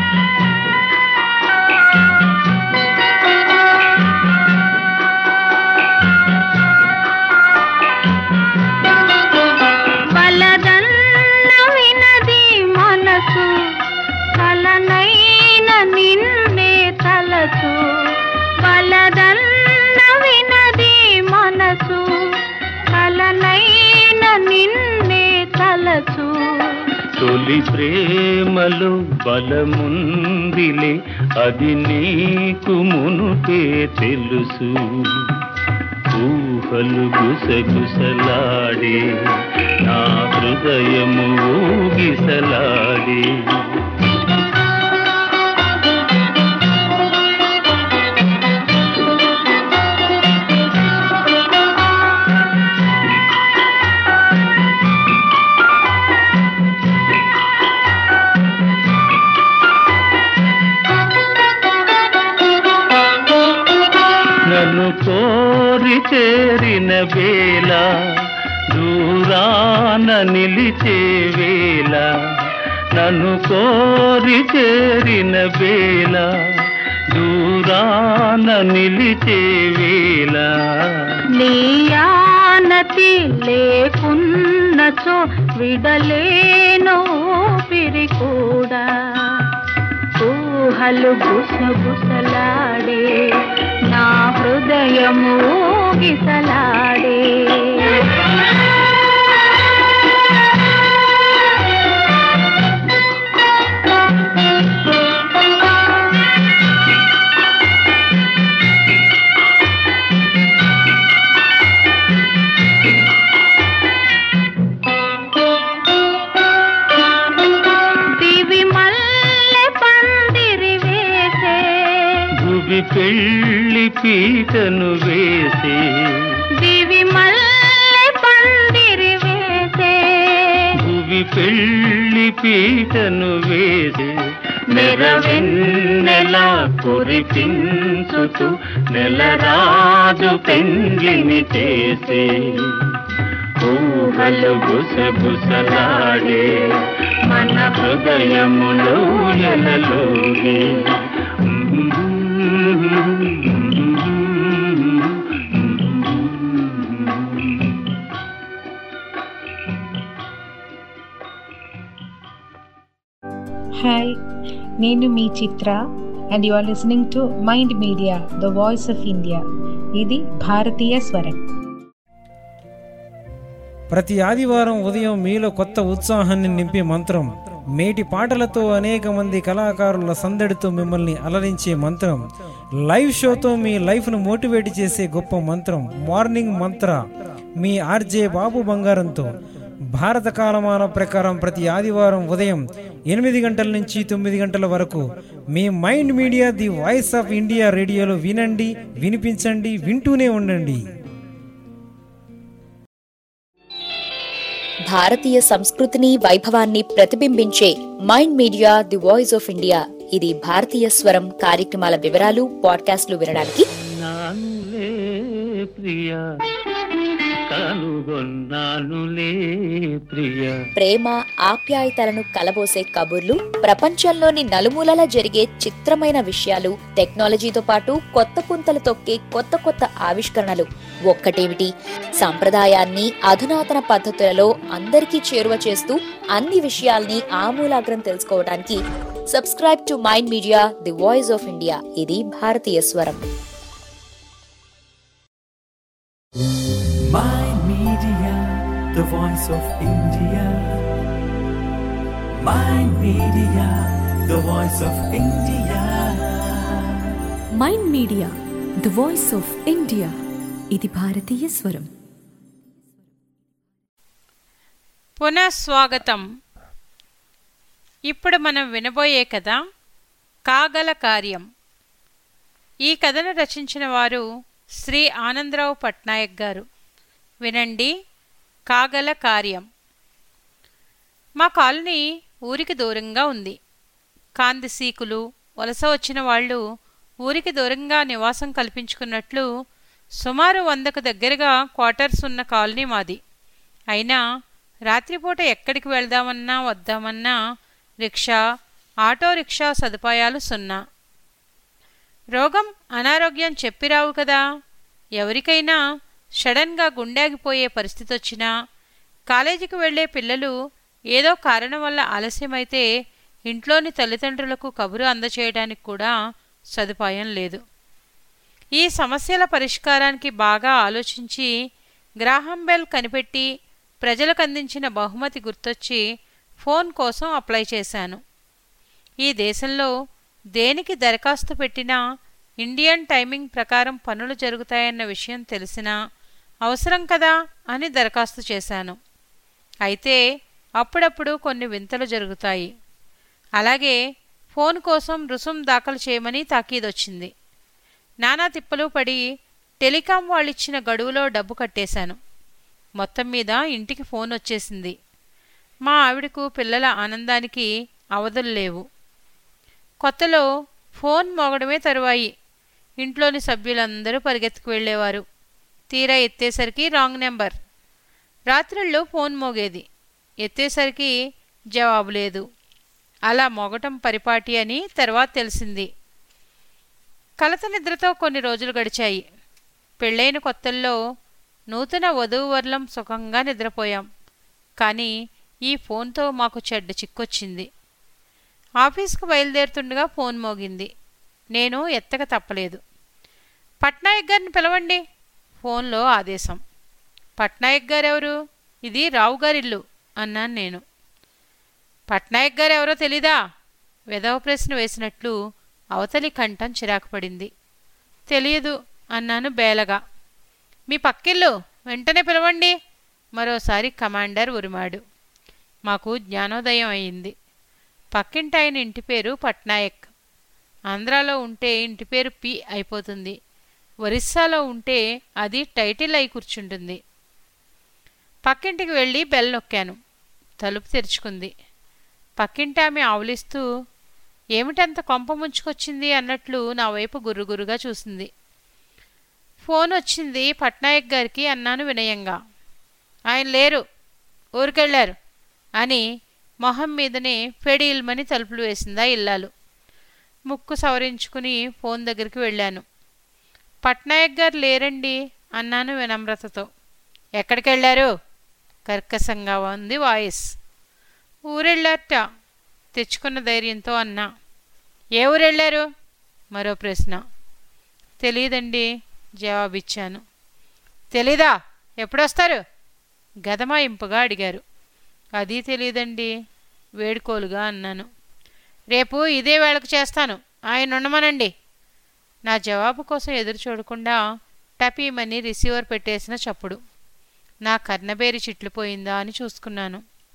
S5: ప్రేమలో బలముందిలే అది నీకు మునుపే తెలుసు ఊహలు గుసగుసలాడే నా హృదయము ఊగిసలాడే నన్ను కోరి చేరిన వేళ దూరాన నిలిచే వేళ నన్ను కోరి చేరిన వేళ దూరాన నిలిచే వేళ
S6: నీయానతి లేకున్నచో విడలేను పిరి కూడా ఊహలు గుసగుసలాడే నా హృదయము గిసలాడే దివి మల్లె పందిరి వేసే
S5: భువి పెళ్లి పీటను వేసి
S6: దివి మల్లె పందిరి వేసే
S5: భువి పెళ్లి పీటను వేసి నెరవెన్నెల కురిపించుతూ నెలరాజు పెండ్లిని చేసి ఊహలు గుసగుసలాడే మన హృదయములో ఎలలోగి
S9: హాయ్ నేను మీ Chitra and you are listening to mind media the voice of India ఇది భారతీయ స్వరం
S10: ప్రతి ఆదివారం ఉదయం మీలో కొత్త ఉత్సాహాన్ని నింపే మంత్రం మేటి పాటలతో అనేక మంది కళాకారుల సందడితో మిమ్మల్ని అలరించే మంత్రం లైవ్ షోతో మీ లైఫ్ను మోటివేట్ చేసే గొప్ప మంత్రం మార్నింగ్ మంత్ర మీ ఆర్జే బాబు బంగారంతో భారత కాలమాన ప్రకారం ప్రతి ఆదివారం ఉదయం ఎనిమిది గంటల నుంచి తొమ్మిది గంటల వరకు మీ mind media the voice of India రేడియోలో వినండి వినిపించండి వింటూనే ఉండండి
S8: భారతీయ సంస్కృతిని వైభవాన్ని ప్రతిబింబించే mind media the voice of India ఇది భారతీయ స్వరం కార్యక్రమాల వివరాలు పాడ్కాస్ట్లు వినడానికి
S5: నానులే ప్రియ కనుగొన్నానులే ప్రియ
S8: ప్రేమ ఆప్యాయతలను కలబోసే కబుర్లు ప్రపంచంలోని నలుమూలలా జరిగే చిత్రమైన విషయాలు టెక్నాలజీతో పాటు కొత్త పుంతలు తొక్కే కొత్త కొత్త ఆవిష్కరణలు ఒక్కటేమిటి సంప్రదాయాన్ని అధునాతన పద్ధతులలో అందరికీ చేరువ చేస్తూ అన్ని విషయాల్ని ఆమూలాగ్రం తెలుసుకోవడానికి subscribe to mind media the voice of India ఇది భారతీయ స్వరం
S1: Mind Media, the voice of India. Mind Media, the voice of India.
S2: Mind media the voice of India ఇది భారతీయ స్వరం
S4: పునఃస్వాగతం ఇప్పుడు మనం వినబోయే కథ కాగల కార్యం ఈ కథను రచించిన వారు శ్రీ ఆనందరావు పట్నాయక్ గారు వినండి కాగల కార్యం మా కాలనీ ఊరికి దూరంగా ఉంది కాందిసీకులు వలస వచ్చిన వాళ్ళు ఊరికి దూరంగా నివాసం కల్పించుకున్నట్లు సుమారు వందకు దగ్గరగా క్వార్టర్స్ ఉన్న కాలనీ మాది అయినా రాత్రిపూట ఎక్కడికి వెళ్దామన్నా వద్దామన్నా రిక్షా ఆటో రిక్షా సదుపాయాలు సున్నా రోగం అనారోగ్యం చెప్పిరావు కదా ఎవరికైనా సడన్గా గుండెగిపోయే పరిస్థితి వచ్చినా కాలేజీకి వెళ్ళే పిల్లలు ఏదో కారణం వల్ల ఆలస్యమైతే ఇంట్లోని తల్లిదండ్రులకు కబురు అందచేయడానికి కూడా సదుపాయం లేదు ఈ సమస్యల పరిష్కారానికి బాగా ఆలోచించి గ్రాహం బెల్ కనిపెట్టి ప్రజలకు అందించిన బహుమతి గుర్తొచ్చి ఫోన్ కోసం అప్లై చేశాను ఈ దేశంలో దేనికి దరఖాస్తు పెట్టినా ఇండియన్ టైమింగ్ ప్రకారం పనులు జరుగుతాయన్న విషయం తెలిసినా అవసరం కదా అని దరఖాస్తు చేశాను అయితే అప్పుడప్పుడు కొన్ని వింతలు జరుగుతాయి అలాగే ఫోన్ కోసం రుసుం దాఖలు చేయమని తాకీదొచ్చింది నానా తిప్పలు పడి టెలికాం వాళ్ళిచ్చిన గడువులో డబ్బు కట్టేశాను మొత్తం మీద ఇంటికి ఫోన్ వచ్చేసింది మా ఆవిడకు పిల్లల ఆనందానికి అవధులు లేవు కొత్తలో ఫోన్ మోగడమే తరువాయి ఇంట్లోని సభ్యులందరూ పరిగెత్తుకు వెళ్ళేవారు తీరా ఎత్తేసరికి రాంగ్ నెంబర్ రాత్రిళ్ళు ఫోన్ మోగేది ఎత్తేసరికి జవాబు లేదు అలా మోగటం పరిపాటి అని తర్వాత తెలిసింది కలత నిద్రతో కొన్ని రోజులు గడిచాయి పెళ్ళైన కొత్తల్లో నూతన వధూవరులం సుఖంగా నిద్రపోయాం కానీ ఈ ఫోన్తో మాకు చెడ్డ చిక్కొచ్చింది ఆఫీస్కు బయలుదేరుతుండగా ఫోన్ మోగింది నేను ఎత్తక తప్పలేదు పట్నాయక్ గారిని పిలవండి ఫోన్లో ఆదేశం పట్నాయక్ గారెవరు ఇది రావు గారిల్లు అన్నాను నేను పట్నాయక్ గారు ఎవరో తెలీదా వెధవ ప్రశ్న వేసినట్లు అవతలి కంఠం చిరాకు పడింది తెలియదు అన్నాను బేలగా మీ పక్కిల్లు వెంటనే పిలవండి మరోసారి కమాండర్ ఉరిమాడు మాకు జ్ఞానోదయం అయింది పక్కింటి ఆయన ఇంటి పేరు పట్నాయక్ ఆంధ్రాలో ఉంటే ఇంటి పేరు పి అయిపోతుంది ఒరిస్సాలో ఉంటే అది టైటిల్ అయి కూర్చుంటుంది పక్కింటికి వెళ్ళి బెల్ నొక్కాను తలుపు తెరుచుకుంది పక్కింటి ఆమె ఆవులిస్తూ ఏమిటంత కొంప ముంచుకొచ్చింది అన్నట్లు నా వైపు గుర్రుగురుగా చూసింది ఫోన్ వచ్చింది పట్నాయక్ గారికి అన్నాను వినయంగా ఆయన లేరు ఊరికెళ్ళారు అని మొహం మీదనే ఫెడీల్మని తలుపులు వేసిందా ఇల్లాలు ముక్కు సవరించుకుని ఫోన్ దగ్గరికి వెళ్ళాను పట్నాయక్ గారు లేరండి అన్నాను వినమ్రతతో ఎక్కడికి వెళ్ళారు కర్కశంగా ఉంది వాయిస్ ఊరెళ్ళారట తెచ్చుకున్న ధైర్యంతో అన్నా ఏ ఊరెళ్ళారు మరో ప్రశ్న తెలీదండి జవాబిచ్చాను తెలీదా ఎప్పుడొస్తారు గదమాయింపుగా అడిగారు అది తెలియదండి వేడుకోలుగా అన్నాను రేపు ఇదే వేళకు చేస్తాను ఆయన ఉండమనండి నా జవాబు కోసం ఎదురు చూడకుండా టపీమని రిసీవర్ పెట్టేసిన చప్పుడు నా కర్ణబేరి చిట్లిపోయిందా అని చూసుకున్నాను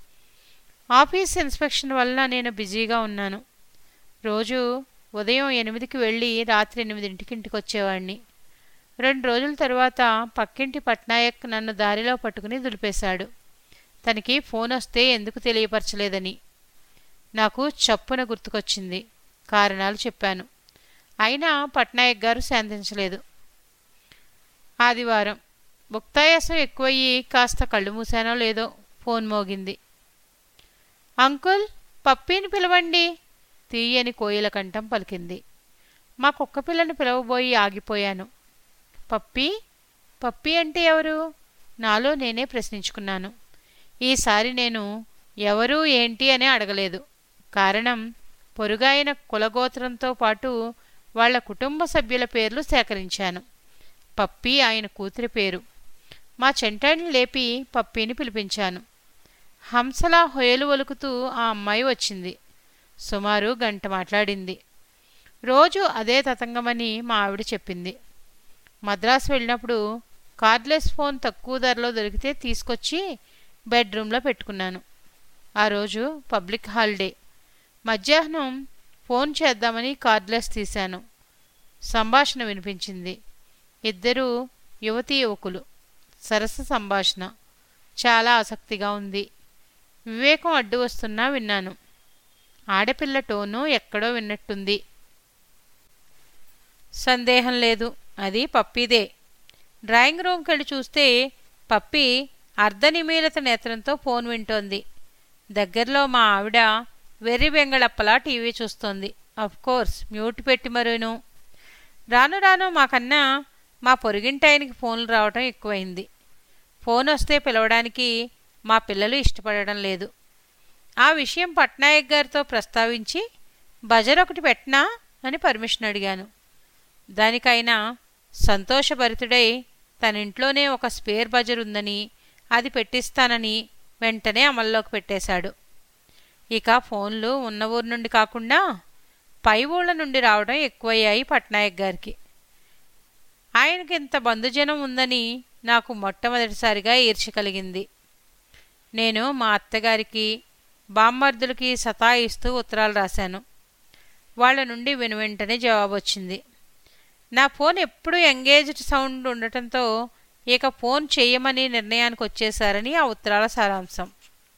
S4: ఆఫీస్ ఇన్స్పెక్షన్ వల్ల నేను బిజీగా ఉన్నాను రోజు ఉదయం ఎనిమిదికి వెళ్ళి రాత్రి ఎనిమిదింటికి ఇంటికి వచ్చేవాడిని రెండు రోజుల తర్వాత పక్కింటి పట్నాయక్ నన్ను దారిలో పట్టుకుని దులిపేశాడు తనకి ఫోన్ వస్తే ఎందుకు తెలియపరచలేదని నాకు చప్పున గుర్తుకొచ్చింది కారణాలు చెప్పాను అయినా పట్నాయక్ గారు శాంతించలేదు ఆదివారం ముక్తాయాసం ఎక్కువయ్యి కాస్త కళ్ళు మూసానో లేదో ఫోన్ మోగింది అంకుల్ పప్పీని పిలవండి తీయని కోయిల కంఠం పలికింది మా కుక్క పిల్లని పిలవబోయి ఆగిపోయాను పప్పి పప్పి అంటే ఎవరు నాలో నేనే ప్రశ్నించుకున్నాను ఈసారి నేను ఎవరు ఏంటి అని అడగలేదు కారణం పొరుగాయన కులగోత్రంతో పాటు వాళ్ళ కుటుంబ సభ్యుల పేర్లు సేకరించాను పప్పి ఆయన కూతురి పేరు మా చెంటాడిని లేపి పప్పీని పిలిపించాను హంసలా హొయలు ఒలుకుతూ ఆ అమ్మాయి వచ్చింది సుమారు గంట మాట్లాడింది రోజు అదే తతంగమని మా ఆవిడ చెప్పింది మద్రాసు వెళ్ళినప్పుడు కార్డ్లెస్ ఫోన్ తక్కువ ధరలో దొరికితే తీసుకొచ్చి బెడ్రూమ్లో పెట్టుకున్నాను ఆ రోజు పబ్లిక్ హాలిడే మధ్యాహ్నం ఫోన్ చేద్దామని కార్డ్లెస్ తీశాను సంభాషణ వినిపించింది ఇద్దరూ యువతీ యువకులు సరస సంభాషణ చాలా ఆసక్తిగా ఉంది వివేకం అడ్డు వస్తున్నా విన్నాను ఆడపిల్ల టోను ఎక్కడో విన్నట్టుంది సందేహం లేదు అది పప్పిదే డ్రాయింగ్ రూమ్కి వెళ్ళి చూస్తే పప్పి అర్ధనిమీలత నేత్రంతో ఫోన్ వింటోంది దగ్గరలో మా ఆవిడ వెర్రి వెంగళప్పలా టీవీ చూస్తోంది కోర్స్ మ్యూట్ పెట్టి మరేను రాను రాను మాకన్నా మా పొరుగింటాయనికి ఫోన్లు రావటం ఎక్కువైంది ఫోన్ వస్తే పిలవడానికి మా పిల్లలు ఇష్టపడడం లేదు ఆ విషయం పట్నాయక్ గారితో ప్రస్తావించి బజర్ ఒకటి పెట్టనా అని పర్మిషన్ అడిగాను దానికైనా సంతోషభరితుడై తన ఇంట్లోనే ఒక స్పేర్ బజర్ ఉందని అది పెట్టిస్తానని వెంటనే అమల్లోకి పెట్టేశాడు ఇక ఫోన్లు ఉన్న ఊరు నుండి కాకుండా పై ఊళ్ళ నుండి రావడం ఎక్కువయ్యాయి పట్నాయక్ గారికి ఆయనకి ఇంత బంధుజనం ఉందని నాకు మొట్టమొదటిసారిగా ఈర్ష్య కలిగింది నేను మా అత్తగారికి బామ్మర్దులకి సతాయిస్తూ ఉత్తరాలు రాశాను వాళ్ళ నుండి వెను వెంటనే జవాబు వచ్చింది నా ఫోన్ ఎప్పుడూ ఎంగేజ్డ్ సౌండ్ ఉండటంతో ఇక ఫోన్ చేయమని నిర్ణయానికి వచ్చేశారని ఆ ఉత్తరాల సారాంశం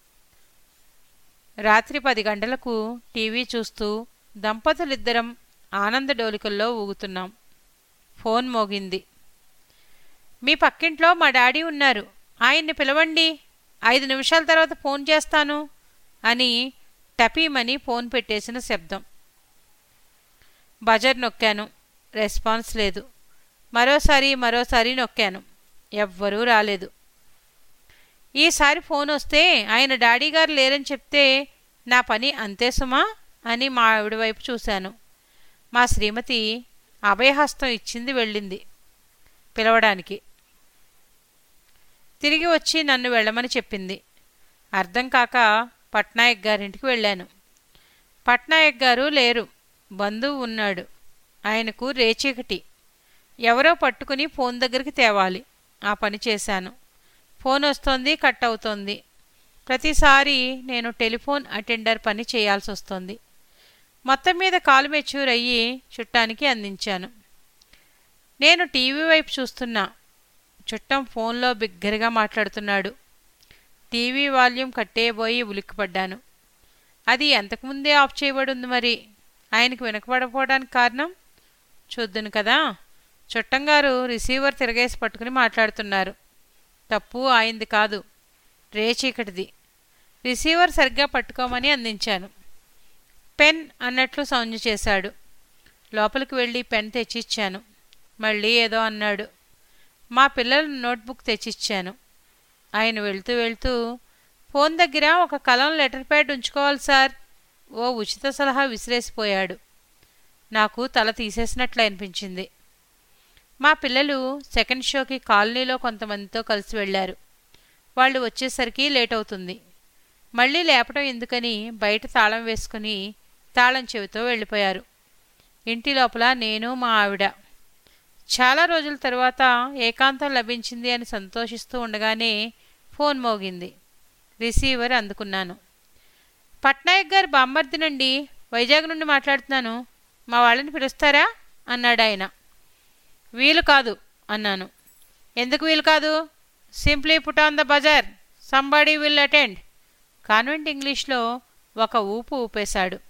S4: రాత్రి పది గంటలకు టీవీ చూస్తూ దంపతులిద్దరం ఆనంద డోలికల్లో ఊగుతున్నాం ఫోన్ మోగింది మీ పక్కింట్లో మా డాడీ ఉన్నారు ఆయన్ని పిలవండి ఐదు నిమిషాల తర్వాత ఫోన్ చేస్తాను అని టపీమని ఫోన్ పెట్టేసిన శబ్దం బజర్ నొక్కాను రెస్పాన్స్ లేదు మరోసారి మరోసారి నొక్కాను ఎవ్వరూ రాలేదు ఈసారి ఫోన్ వస్తే ఆయన డాడీ గారు లేరని చెప్తే నా పని అంతే సుమా అని మా ఆవిడ వైపు చూశాను మా శ్రీమతి అభయహస్తం ఇచ్చింది వెళ్ళింది పిలవడానికి తిరిగి వచ్చి నన్ను వెళ్ళమని చెప్పింది అర్థం కాక పట్నాయక్ గారింటికి వెళ్ళాను పట్నాయక్ గారు లేరు బంధువు ఉన్నాడు ఆయనకు రేచీకటి ఎవరో పట్టుకుని ఫోన్ దగ్గరికి తేవాలి ఆ పని చేశాను ఫోన్ వస్తోంది కట్ అవుతోంది ప్రతిసారి నేను టెలిఫోన్ అటెండర్ పని చేయాల్సి వస్తుంది మొత్తం మీద కాలు మెచ్యూర్ అయ్యి చుట్టానికి అందించాను నేను టీవీ వైపు చూస్తున్నా చుట్టం ఫోన్లో బిగ్గరగా మాట్లాడుతున్నాడు టీవీ వాల్యూమ్ కట్టేయబోయి ఉలిక్కిపడ్డాను అది ఎంతకుముందే ఆఫ్ చేయబడి ఉంది మరి ఆయనకు వెనకబడకపోవడానికి కారణం చూద్దును కదా చుట్టంగారు రిసీవర్ తిరగేసి పట్టుకుని మాట్లాడుతున్నారు తప్పు ఆయింది కాదు రేచీకటిది రిసీవర్ సరిగ్గా పట్టుకోమని అందించాను పెన్ అన్నట్లు సౌంజ్ చేశాడు లోపలికి వెళ్ళి పెన్ తెచ్చిచ్చాను మళ్ళీ ఏదో అన్నాడు మా పిల్లల నోట్బుక్ తెచ్చిచ్చాను ఆయన వెళ్తూ వెళ్తూ ఫోన్ దగ్గర ఒక కలం లెటర్ ప్యాడ్ ఉంచుకోవాలి సార్ ఓ ఉచిత సలహా విసిరేసిపోయాడు నాకు తల తీసేసినట్లు అనిపించింది మా పిల్లలు సెకండ్ షోకి కాలనీలో కొంతమందితో కలిసి వెళ్ళారు వాళ్ళు వచ్చేసరికి లేట్ అవుతుంది మళ్ళీ లేపటం ఎందుకని బయట తాళం వేసుకుని తాళం చెవితో వెళ్ళిపోయారు ఇంటి లోపల నేను మా ఆవిడ చాలా రోజుల తర్వాత ఏకాంతం లభించింది అని సంతోషిస్తూ ఉండగానే ఫోన్ మోగింది రిసీవర్ అందుకున్నాను పట్నాయక్ గారు బామ్మర్దినండి వైజాగ్ నుండి మాట్లాడుతున్నాను మా వాళ్ళని పిలుస్తారా అన్నాడు ఆయన వీలు కాదు అన్నాను ఎందుకు వీలు కాదు simply put on the buzzer somebody will attend convent ఇంగ్లీష్లో ఒక ఊపు ఊపేశాడు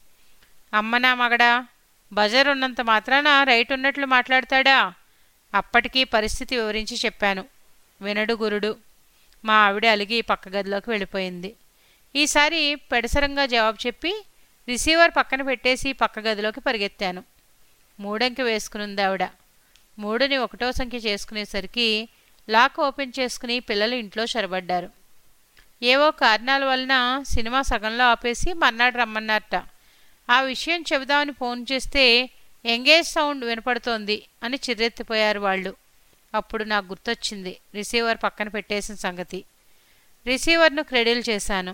S4: అమ్మనా మగడా బజార్ ఉన్నంత మాత్రాన రైట్ ఉన్నట్లు మాట్లాడతాడా అప్పటికీ పరిస్థితి వివరించి చెప్పాను వినడు గురుడు మా ఆవిడ అలిగి పక్క గదిలోకి వెళ్ళిపోయింది ఈసారి పెడసరంగా జవాబు చెప్పి రిసీవర్ పక్కన పెట్టేసి పక్క గదిలోకి పరిగెత్తాను మూడంకి వేసుకునుంది ఆవిడ మూడుని ఒకటో సంఖ్య చేసుకునేసరికి లాక్ ఓపెన్ చేసుకుని పిల్లలు ఇంట్లో చొరబడ్డారు ఏవో కారణాల వలన సినిమా సగంలో ఆపేసి మర్నాడు రమ్మన్నారట ఆ విషయం చెబుదామని ఫోన్ చేస్తే ఎంగేజ్ సౌండ్ వినపడుతోంది అని చిర్రెత్తిపోయారు వాళ్ళు అప్పుడు నాకు గుర్తొచ్చింది రిసీవర్ పక్కన పెట్టేసిన సంగతి రిసీవర్ను క్రెడిల్ చేశాను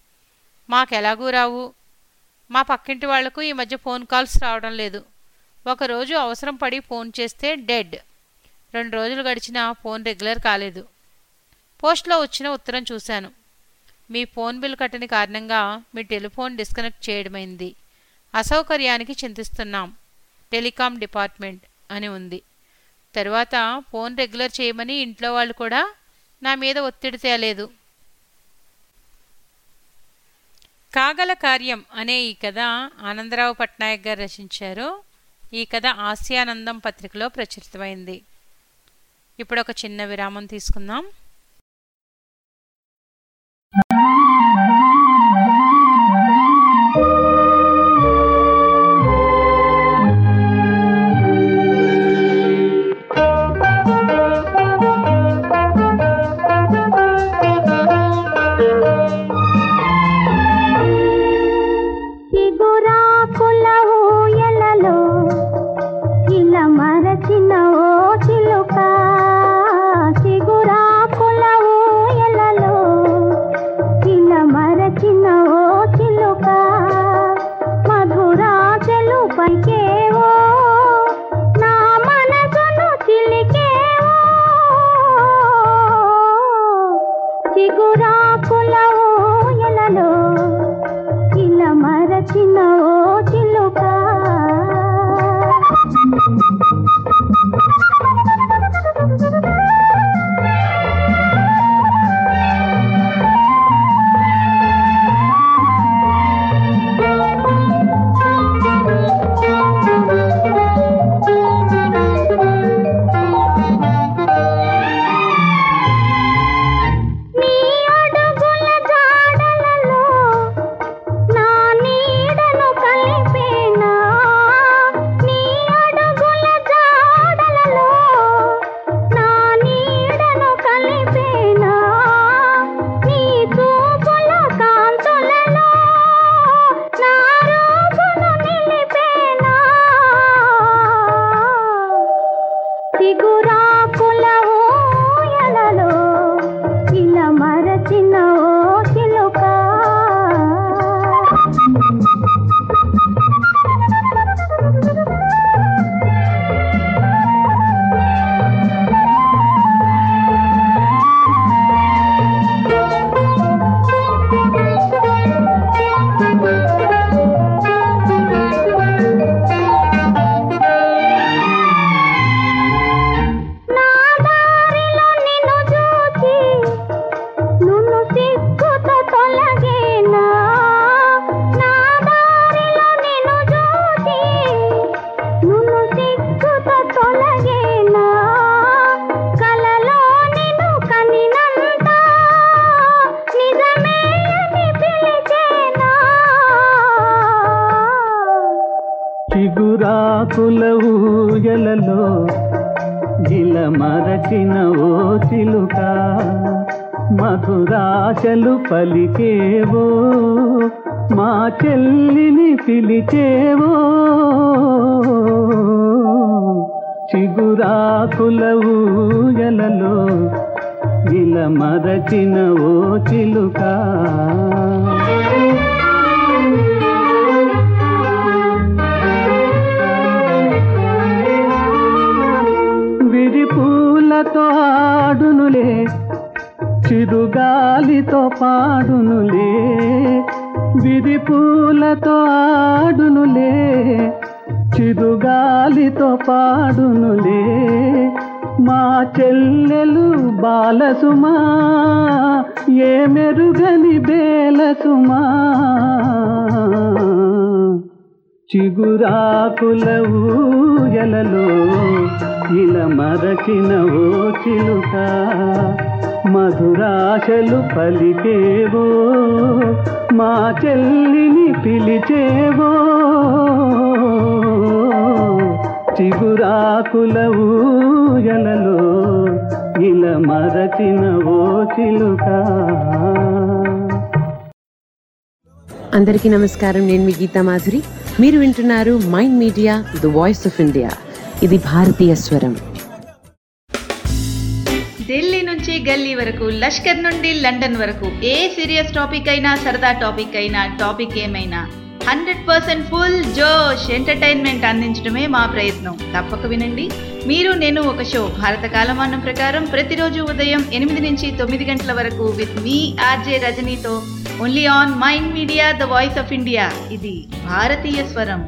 S4: మాకెలాగూ రావు మా పక్కింటి వాళ్లకు ఈ మధ్య ఫోన్ కాల్స్ రావడం లేదు ఒకరోజు అవసరం పడి ఫోన్ చేస్తే డెడ్ రెండు రోజులు గడిచినా ఫోన్ రెగ్యులర్ కాలేదు పోస్ట్లో వచ్చిన ఉత్తరం చూశాను మీ ఫోన్ బిల్ కట్టని కారణంగా మీ టెలిఫోన్ డిస్కనెక్ట్ చేయడమైంది అసౌకర్యానికి చింతిస్తున్నాం టెలికాం డిపార్ట్మెంట్ అని ఉంది తరువాత ఫోన్ రెగ్యులర్ చేయమని ఇంట్లో వాళ్ళు కూడా నా మీద ఒత్తిడి తేలేదు కాగల కార్యం అనే ఈ కథ ఆనందరావు పట్నాయక్ గారు రచించారు ఈ కథ ఆస్యానందం పత్రికలో ప్రచురితమైంది ఇప్పుడు ఒక చిన్న విరామం తీసుకుందాం
S6: చిగురాకుల ఊయలలో ఇలా మరచిన ఓ చిలుక చిగురాకుల ఊయలలో
S5: చిగురాకుల ఊయలలో గిల మరచిన ఓ చిలుక మధురాశలు పలికేవో మా చెల్లిని పిలిచేవో చిగురాకుల ఊయలలో గిల మరచిన ఓ చిలుక విరిపూలతో ఆడునులే చిరుగాలితో పాడునులే విరిపూలతో ఆడునులే చిరుగాలితో పాడునులే మా చెల్లెలు బాలసుమా ఏ మెరుగని బేలసుమా చిగురాకుల ఊయలలో ఇలా మరచిన ఓ చిలుక మధురాశలు పలికేవో మా చెల్లిని పిలిచేవో చిగురాకుల ఊయలలో ఇలా మరచిన ఓ చిలుక
S11: అందరికీ నమస్కారం నేను మీ గీతా మాధురి మీరు వింటున్నారు mind media the voice of India ఇది భారతీయ స్వరం
S12: ఢిల్లీ నుంచి గల్లీ వరకు లష్కర్ నుండి లండన్ వరకు ఏ సీరియస్ టాపిక్ అయినా సరదా టాపిక్ అయినా టాపిక్ ఏమైనా హండ్రెడ్ పర్సెంట్ ఫుల్ జోష్ ఎంటర్టైన్మెంట్ అందించడమే మా ప్రయత్నం తప్పక వినండి మీరు నేను ఒక షో భారత కాలమానం ప్రకారం ప్రతిరోజు ఉదయం ఎనిమిది నుంచి తొమ్మిది గంటల వరకు విత్ మీ ఆర్జే రజనీతో only on mind media the voice of India ఇది భారతీయ స్వరం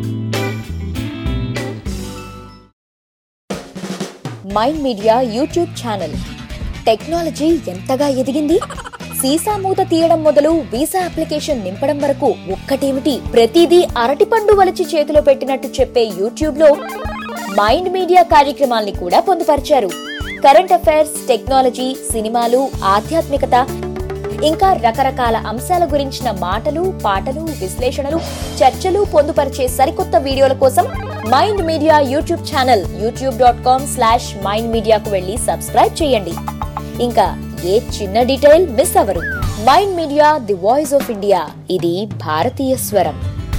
S8: mind media YouTube channel technology ఎంతగా ఎదిగింది సీసా మూత తీయడం మొదలు వీసా అప్లికేషన్ నింపడం వరకు ఒక్కటేమిటి ప్రతిదీ అరటిపండు వలిచి చేతిలో పెట్టినట్టు చెప్పే యూట్యూబ్ లో మైండ్ మీడియా కార్యక్రమాల్ని కూడా పొందుపరిచారు కరెంట్ అఫైర్స్ టెక్నాలజీ సినిమాలు ఆధ్యాత్మికత ఇంకా రకరకాల అంశాల గురించిన మాటలు పాటలు విశ్లేషణలు చర్చలు పొందుపరిచే సరికొత్త వీడియోల కోసం mind media YouTube channel YouTube dot com slash mind మీడియాకు వెళ్ళి సబ్స్క్రైబ్ చేయండి ఇంకా ఏ చిన్న డీటెయిల్ మిస్ అవరు mind media the voice of India ఇది భారతీయ స్వరం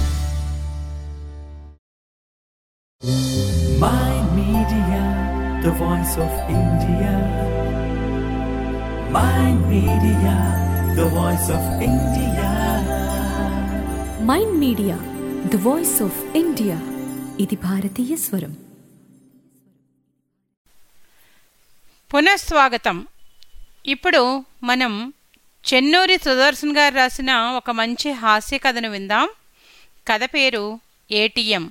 S1: Mind Media, the voice of India. Mind Media, the voice of India.
S2: Mind media the voice of India ఇది భారతీయ స్వరం
S4: పునఃస్వాగతం ఇప్పుడు మనం చెన్నూరి సుదర్శన్ గారు రాసిన ఒక మంచి హాస్య కథను విందాం కథ పేరు ఏటీఎం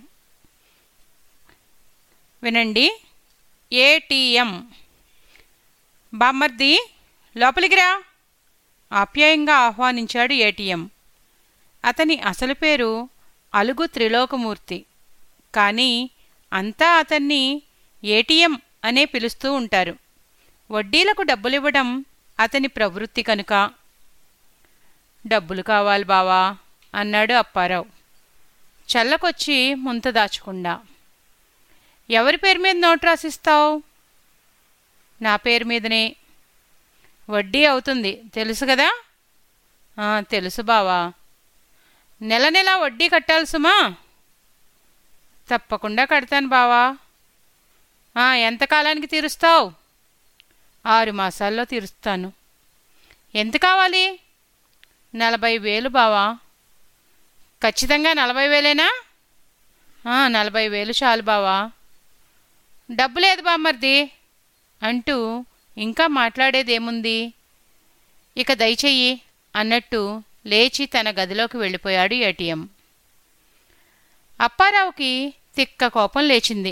S4: వినండి ఏటీఎం బామ్మర్ది లోపలికి రా ఆప్యాయంగా ఆహ్వానించాడు ఏటీఎం అతని అసలు పేరు అలుగు త్రిలోకమూర్తి కానీ అంతా అతన్ని ఏటీఎం అనే పిలుస్తూ ఉంటారు వడ్డీలకు డబ్బులివ్వడం అతని ప్రవృత్తి కనుక డబ్బులు కావాలి బావా అన్నాడు అప్పారావు చల్లకొచ్చి ముంత దాచకుండా ఎవరి పేరు మీద నోట్ రాసిస్తావు నా పేరు మీదనే వడ్డీ అవుతుంది తెలుసు కదా "ఆ, తెలుసు బావా నెల నెల వడ్డీ కట్టాలి సుమా తప్పకుండా కడతాను బావా "ఆ, ఎంత కాలానికి తీరుస్తావు ఆరు మాసాల్లో తీరుస్తాను ఎంత కావాలి నలభై వేలు బావా ఖచ్చితంగా నలభై వేలేనా "ఆ, నలభై వేలు చాలు బావా డబ్బు లేదు బామ్మర్ది అంటూ ఇంకా మాట్లాడేదేముంది ఇక దయచెయ్యి అన్నట్టు లేచి తన గదిలోకి వెళ్ళిపోయాడు ఏటీఎం అప్పారావుకి తిక్క కోపం లేచింది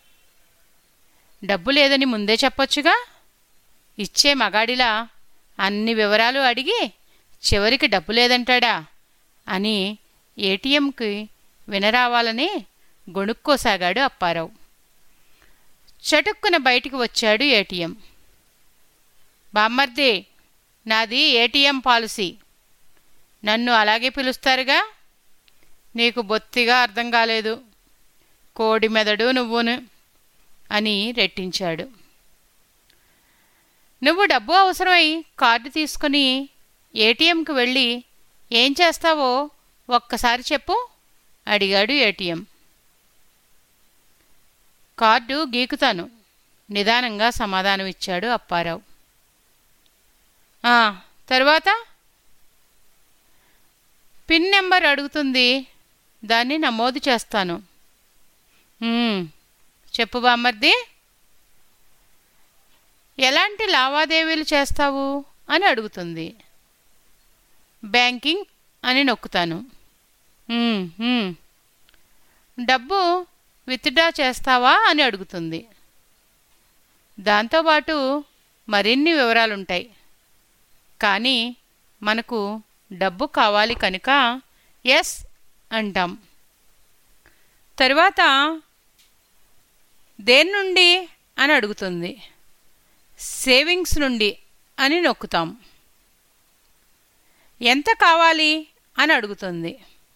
S4: డబ్బు లేదని ముందే చెప్పొచ్చుగా ఇచ్చే మగాడిలా అన్ని వివరాలు అడిగి చివరికి డబ్బు లేదంటాడా అని ఏటీఎంకి వినరావాలని గొణుక్కోసాగాడు అప్పారావు చటుక్కున బయటికి వచ్చాడు ఏటీఎం బామ్మర్ది నాది ఏటీఎం పాలసీ నన్ను అలాగే పిలుస్తారుగా నీకు బొత్తిగా అర్థం కాలేదు కోడి మెదడు నువ్వును అని రెట్టించాడు నువ్వు డబ్బు అవసరమై కార్డు తీసుకుని ఏటీఎంకి వెళ్ళి ఏం చేస్తావో ఒక్కసారి చెప్పు అడిగాడు ఏటీఎం కార్డు గీకుతాను నిదానంగా సమాధానం ఇచ్చాడు అప్పారావు "ఆ, తరువాత పిన్ నెంబర్ అడుగుతుంది దాన్ని నమోదు చేస్తాను "ఉమ్, చెప్పు బామ్మర్ది ఎలాంటి లావాదేవీలు చేస్తావు అని అడుగుతుంది బ్యాంకింగ్ అని నొక్కుతాను "ఉమ్, ఉమ్. డబ్బు విత్డ్రా చేస్తావా అని అడుగుతుంది దాంతోపాటు మరిన్ని వివరాలుంటాయి కానీ మనకు డబ్బు కావాలి కనుక ఎస్ అంటాం తరువాత దేని నుండి అని అడుగుతుంది సేవింగ్స్ నుండి అని నొక్కుతాం ఎంత కావాలి అని అడుగుతుంది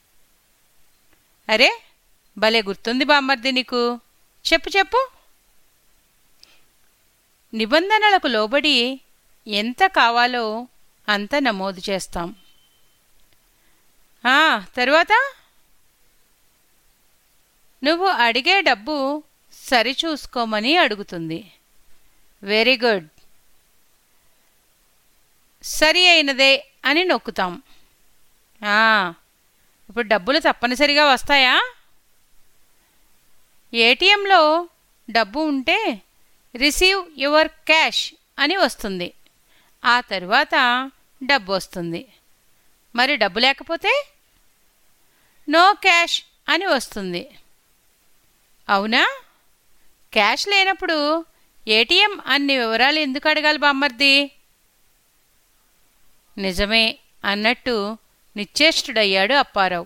S4: అరే భలే గుర్తుంది బామ్మర్ది నీకు చెప్పు చెప్పు నిబంధనలకు లోబడి ఎంత కావాలో అంత నమోదు చేస్తాం ఆ, తరువాత నువ్వు అడిగే డబ్బు సరిచూసుకోమని అడుగుతుంది వెరీ గుడ్ సరి అయినదే అని నొక్కుతాం ఆ, ఇప్పుడు డబ్బులు తప్పనిసరిగా వస్తాయా ఏటీఎంలో డబ్బు ఉంటే రిసీవ్ యువర్ క్యాష్ అని వస్తుంది ఆ తరువాత డబ్బు వస్తుంది మరి డబ్బు లేకపోతే నో క్యాష్ అని వస్తుంది అవునా క్యాష్ లేనప్పుడు ఏటీఎం అన్ని వివరాలు ఎందుకు అడగాలి బామ్మర్ది నిజమే అన్నట్టు నిశ్చేష్టుడయ్యాడు అప్పారావు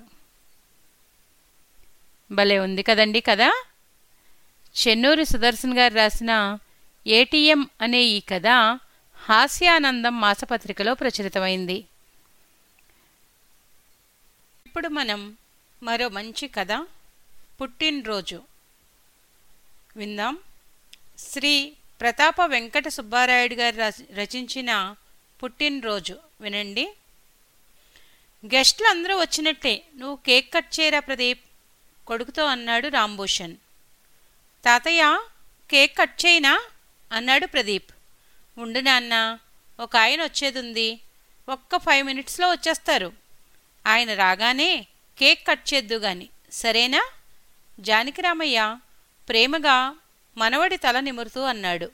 S4: భలే ఉంది కదండి కదా చెన్నూరి సుదర్శన్ గారు రాసిన ఏటీఎం అనే ఈ కథ హాస్యానందం మాసపత్రికలో ప్రచురితమైంది ఇప్పుడు మనం మరో మంచి కథ పుట్టినరోజు విందాం శ్రీ ప్రతాప వెంకట సుబ్బారాయుడు గారు రచ- రచించిన పుట్టినరోజు వినండి గెస్ట్లు అందరూ వచ్చినట్టే నువ్వు కేక్ కట్ చేయరా ప్రదీప్ కొడుకుతో అన్నాడు రాంభూషణ్ తాతయ్య కేక్ కట్ చేయనా అన్నాడు ప్రదీప్ ఉండు నాన్న ఒక ఆయన వచ్చేదుంది ఒక్క ఫైవ్ మినిట్స్లో వచ్చేస్తారు ఆయన రాగానే కేక్ కట్ చేద్దు గాని సరేనా జానకిరామయ్య ప్రేమగా మనవడి తల నిమురుతూ అన్నాడు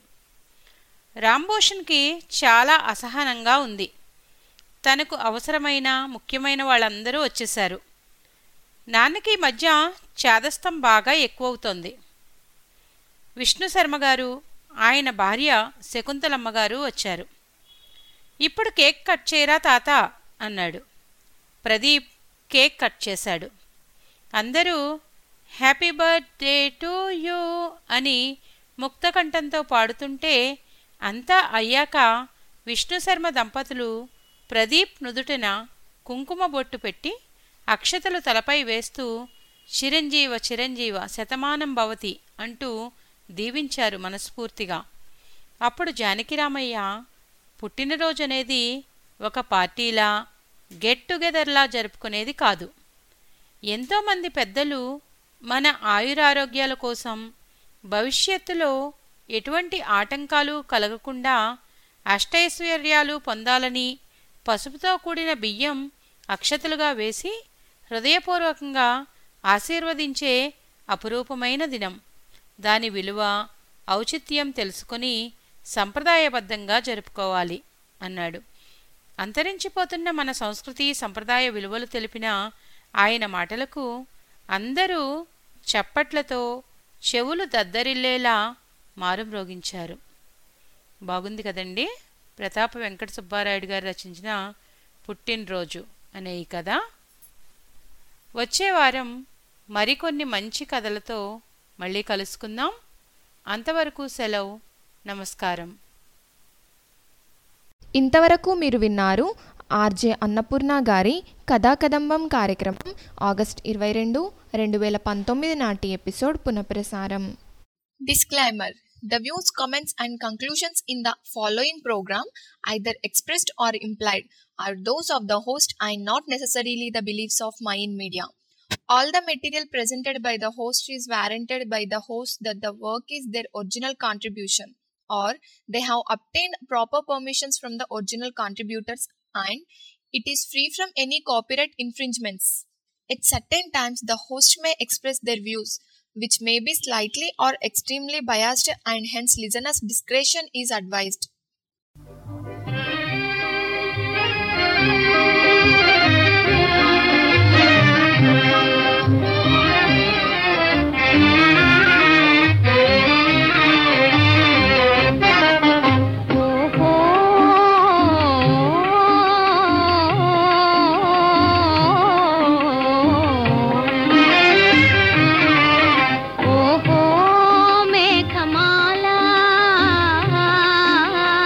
S4: రాంభూషణ్కి చాలా అసహనంగా ఉంది తనకు అవసరమైన ముఖ్యమైన వాళ్ళందరూ వచ్చేశారు నాన్నకి ఈ మధ్య చాదస్తం బాగా ఎక్కువవుతోంది విష్ణు శర్మ గారు ఆయన భార్య శకుంతలమ్మ గారు వచ్చారు ఇప్పుడు కేక్ కట్ చేయరా తాత అన్నాడు ప్రదీప్ కేక్ కట్ చేశాడు అందరూ హ్యాపీ బర్త్డే టు యూ అని ముక్తకంఠంతో పాడుతుంటే అంతా అయ్యాక విష్ణు శర్మ దంపతులు ప్రదీప్ నుదుటిన కుంకుమ బొట్టు పెట్టి అక్షతలు తలపై వేస్తూ చిరంజీవ చిరంజీవ శతమానం భవతి అంటూ దీవించారు మనస్ఫూర్తిగా అప్పుడు జానకిరామయ్య పుట్టినరోజు అనేది ఒక పార్టీలా గెట్ టుగెదర్లా జరుపుకునేది కాదు ఎంతోమంది పెద్దలు మన ఆయురారోగ్యాల కోసం భవిష్యత్తులో ఎటువంటి ఆటంకాలు కలగకుండా అష్టైశ్వర్యాలు పొందాలని పసుపుతో కూడిన బియ్యం అక్షతలుగా వేసి హృదయపూర్వకంగా ఆశీర్వదించే అపురూపమైన దినం దాని విలువ ఔచిత్యం తెలుసుకొని సంప్రదాయబద్ధంగా జరుపుకోవాలి అన్నాడు అంతరించిపోతున్న మన సంస్కృతి సంప్రదాయ విలువలు తెలిపిన ఆయన మాటలకు అందరూ చప్పట్లతో చెవులు దద్దరిల్లేలా మారుమ్రోగించారు బాగుంది కదండి ప్రతాప వెంకట సుబ్బారాయుడు గారు రచించిన పుట్టినరోజు అనే ఈ కథ వచ్చే వారం మరికొన్ని మంచి కథలతో మళ్ళీ కలుసుకుందాం అంతవరకు సెలవు నమస్కారం
S3: ఇంతవరకు మీరు విన్నారు ఆర్జే అన్నపూర్ణ గారి కథాకదంబం కార్యక్రమం ఆగస్ట్ ఇరవై రెండు రెండు వేల పంతొమ్మిది నాటి ఎపిసోడ్ పునఃప్రసారం
S13: Disclaimer The views, comments, and conclusions in the following program, either expressed or implied, are those of the host and not necessarily the beliefs of Mayan Media. All the material presented by the host is warranted by the host that the work is their original contribution or they have obtained proper permissions from the original contributors and it is free from any copyright infringements. At certain times, the host may express their views, which may be slightly or extremely biased, and hence listeners' discretion is advised.
S6: ఓహో మేఘమాల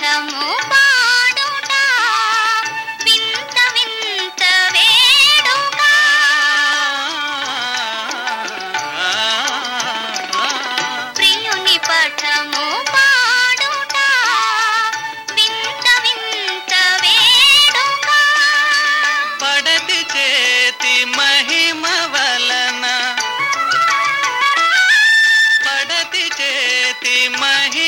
S14: పఠము పాడుట వింత వింత వేడుక ప్రియుని పఠము పాడుట వింత వింత వేడుక
S15: పడతి చేతి మహిమ వలన పడతి చేతి మహిమ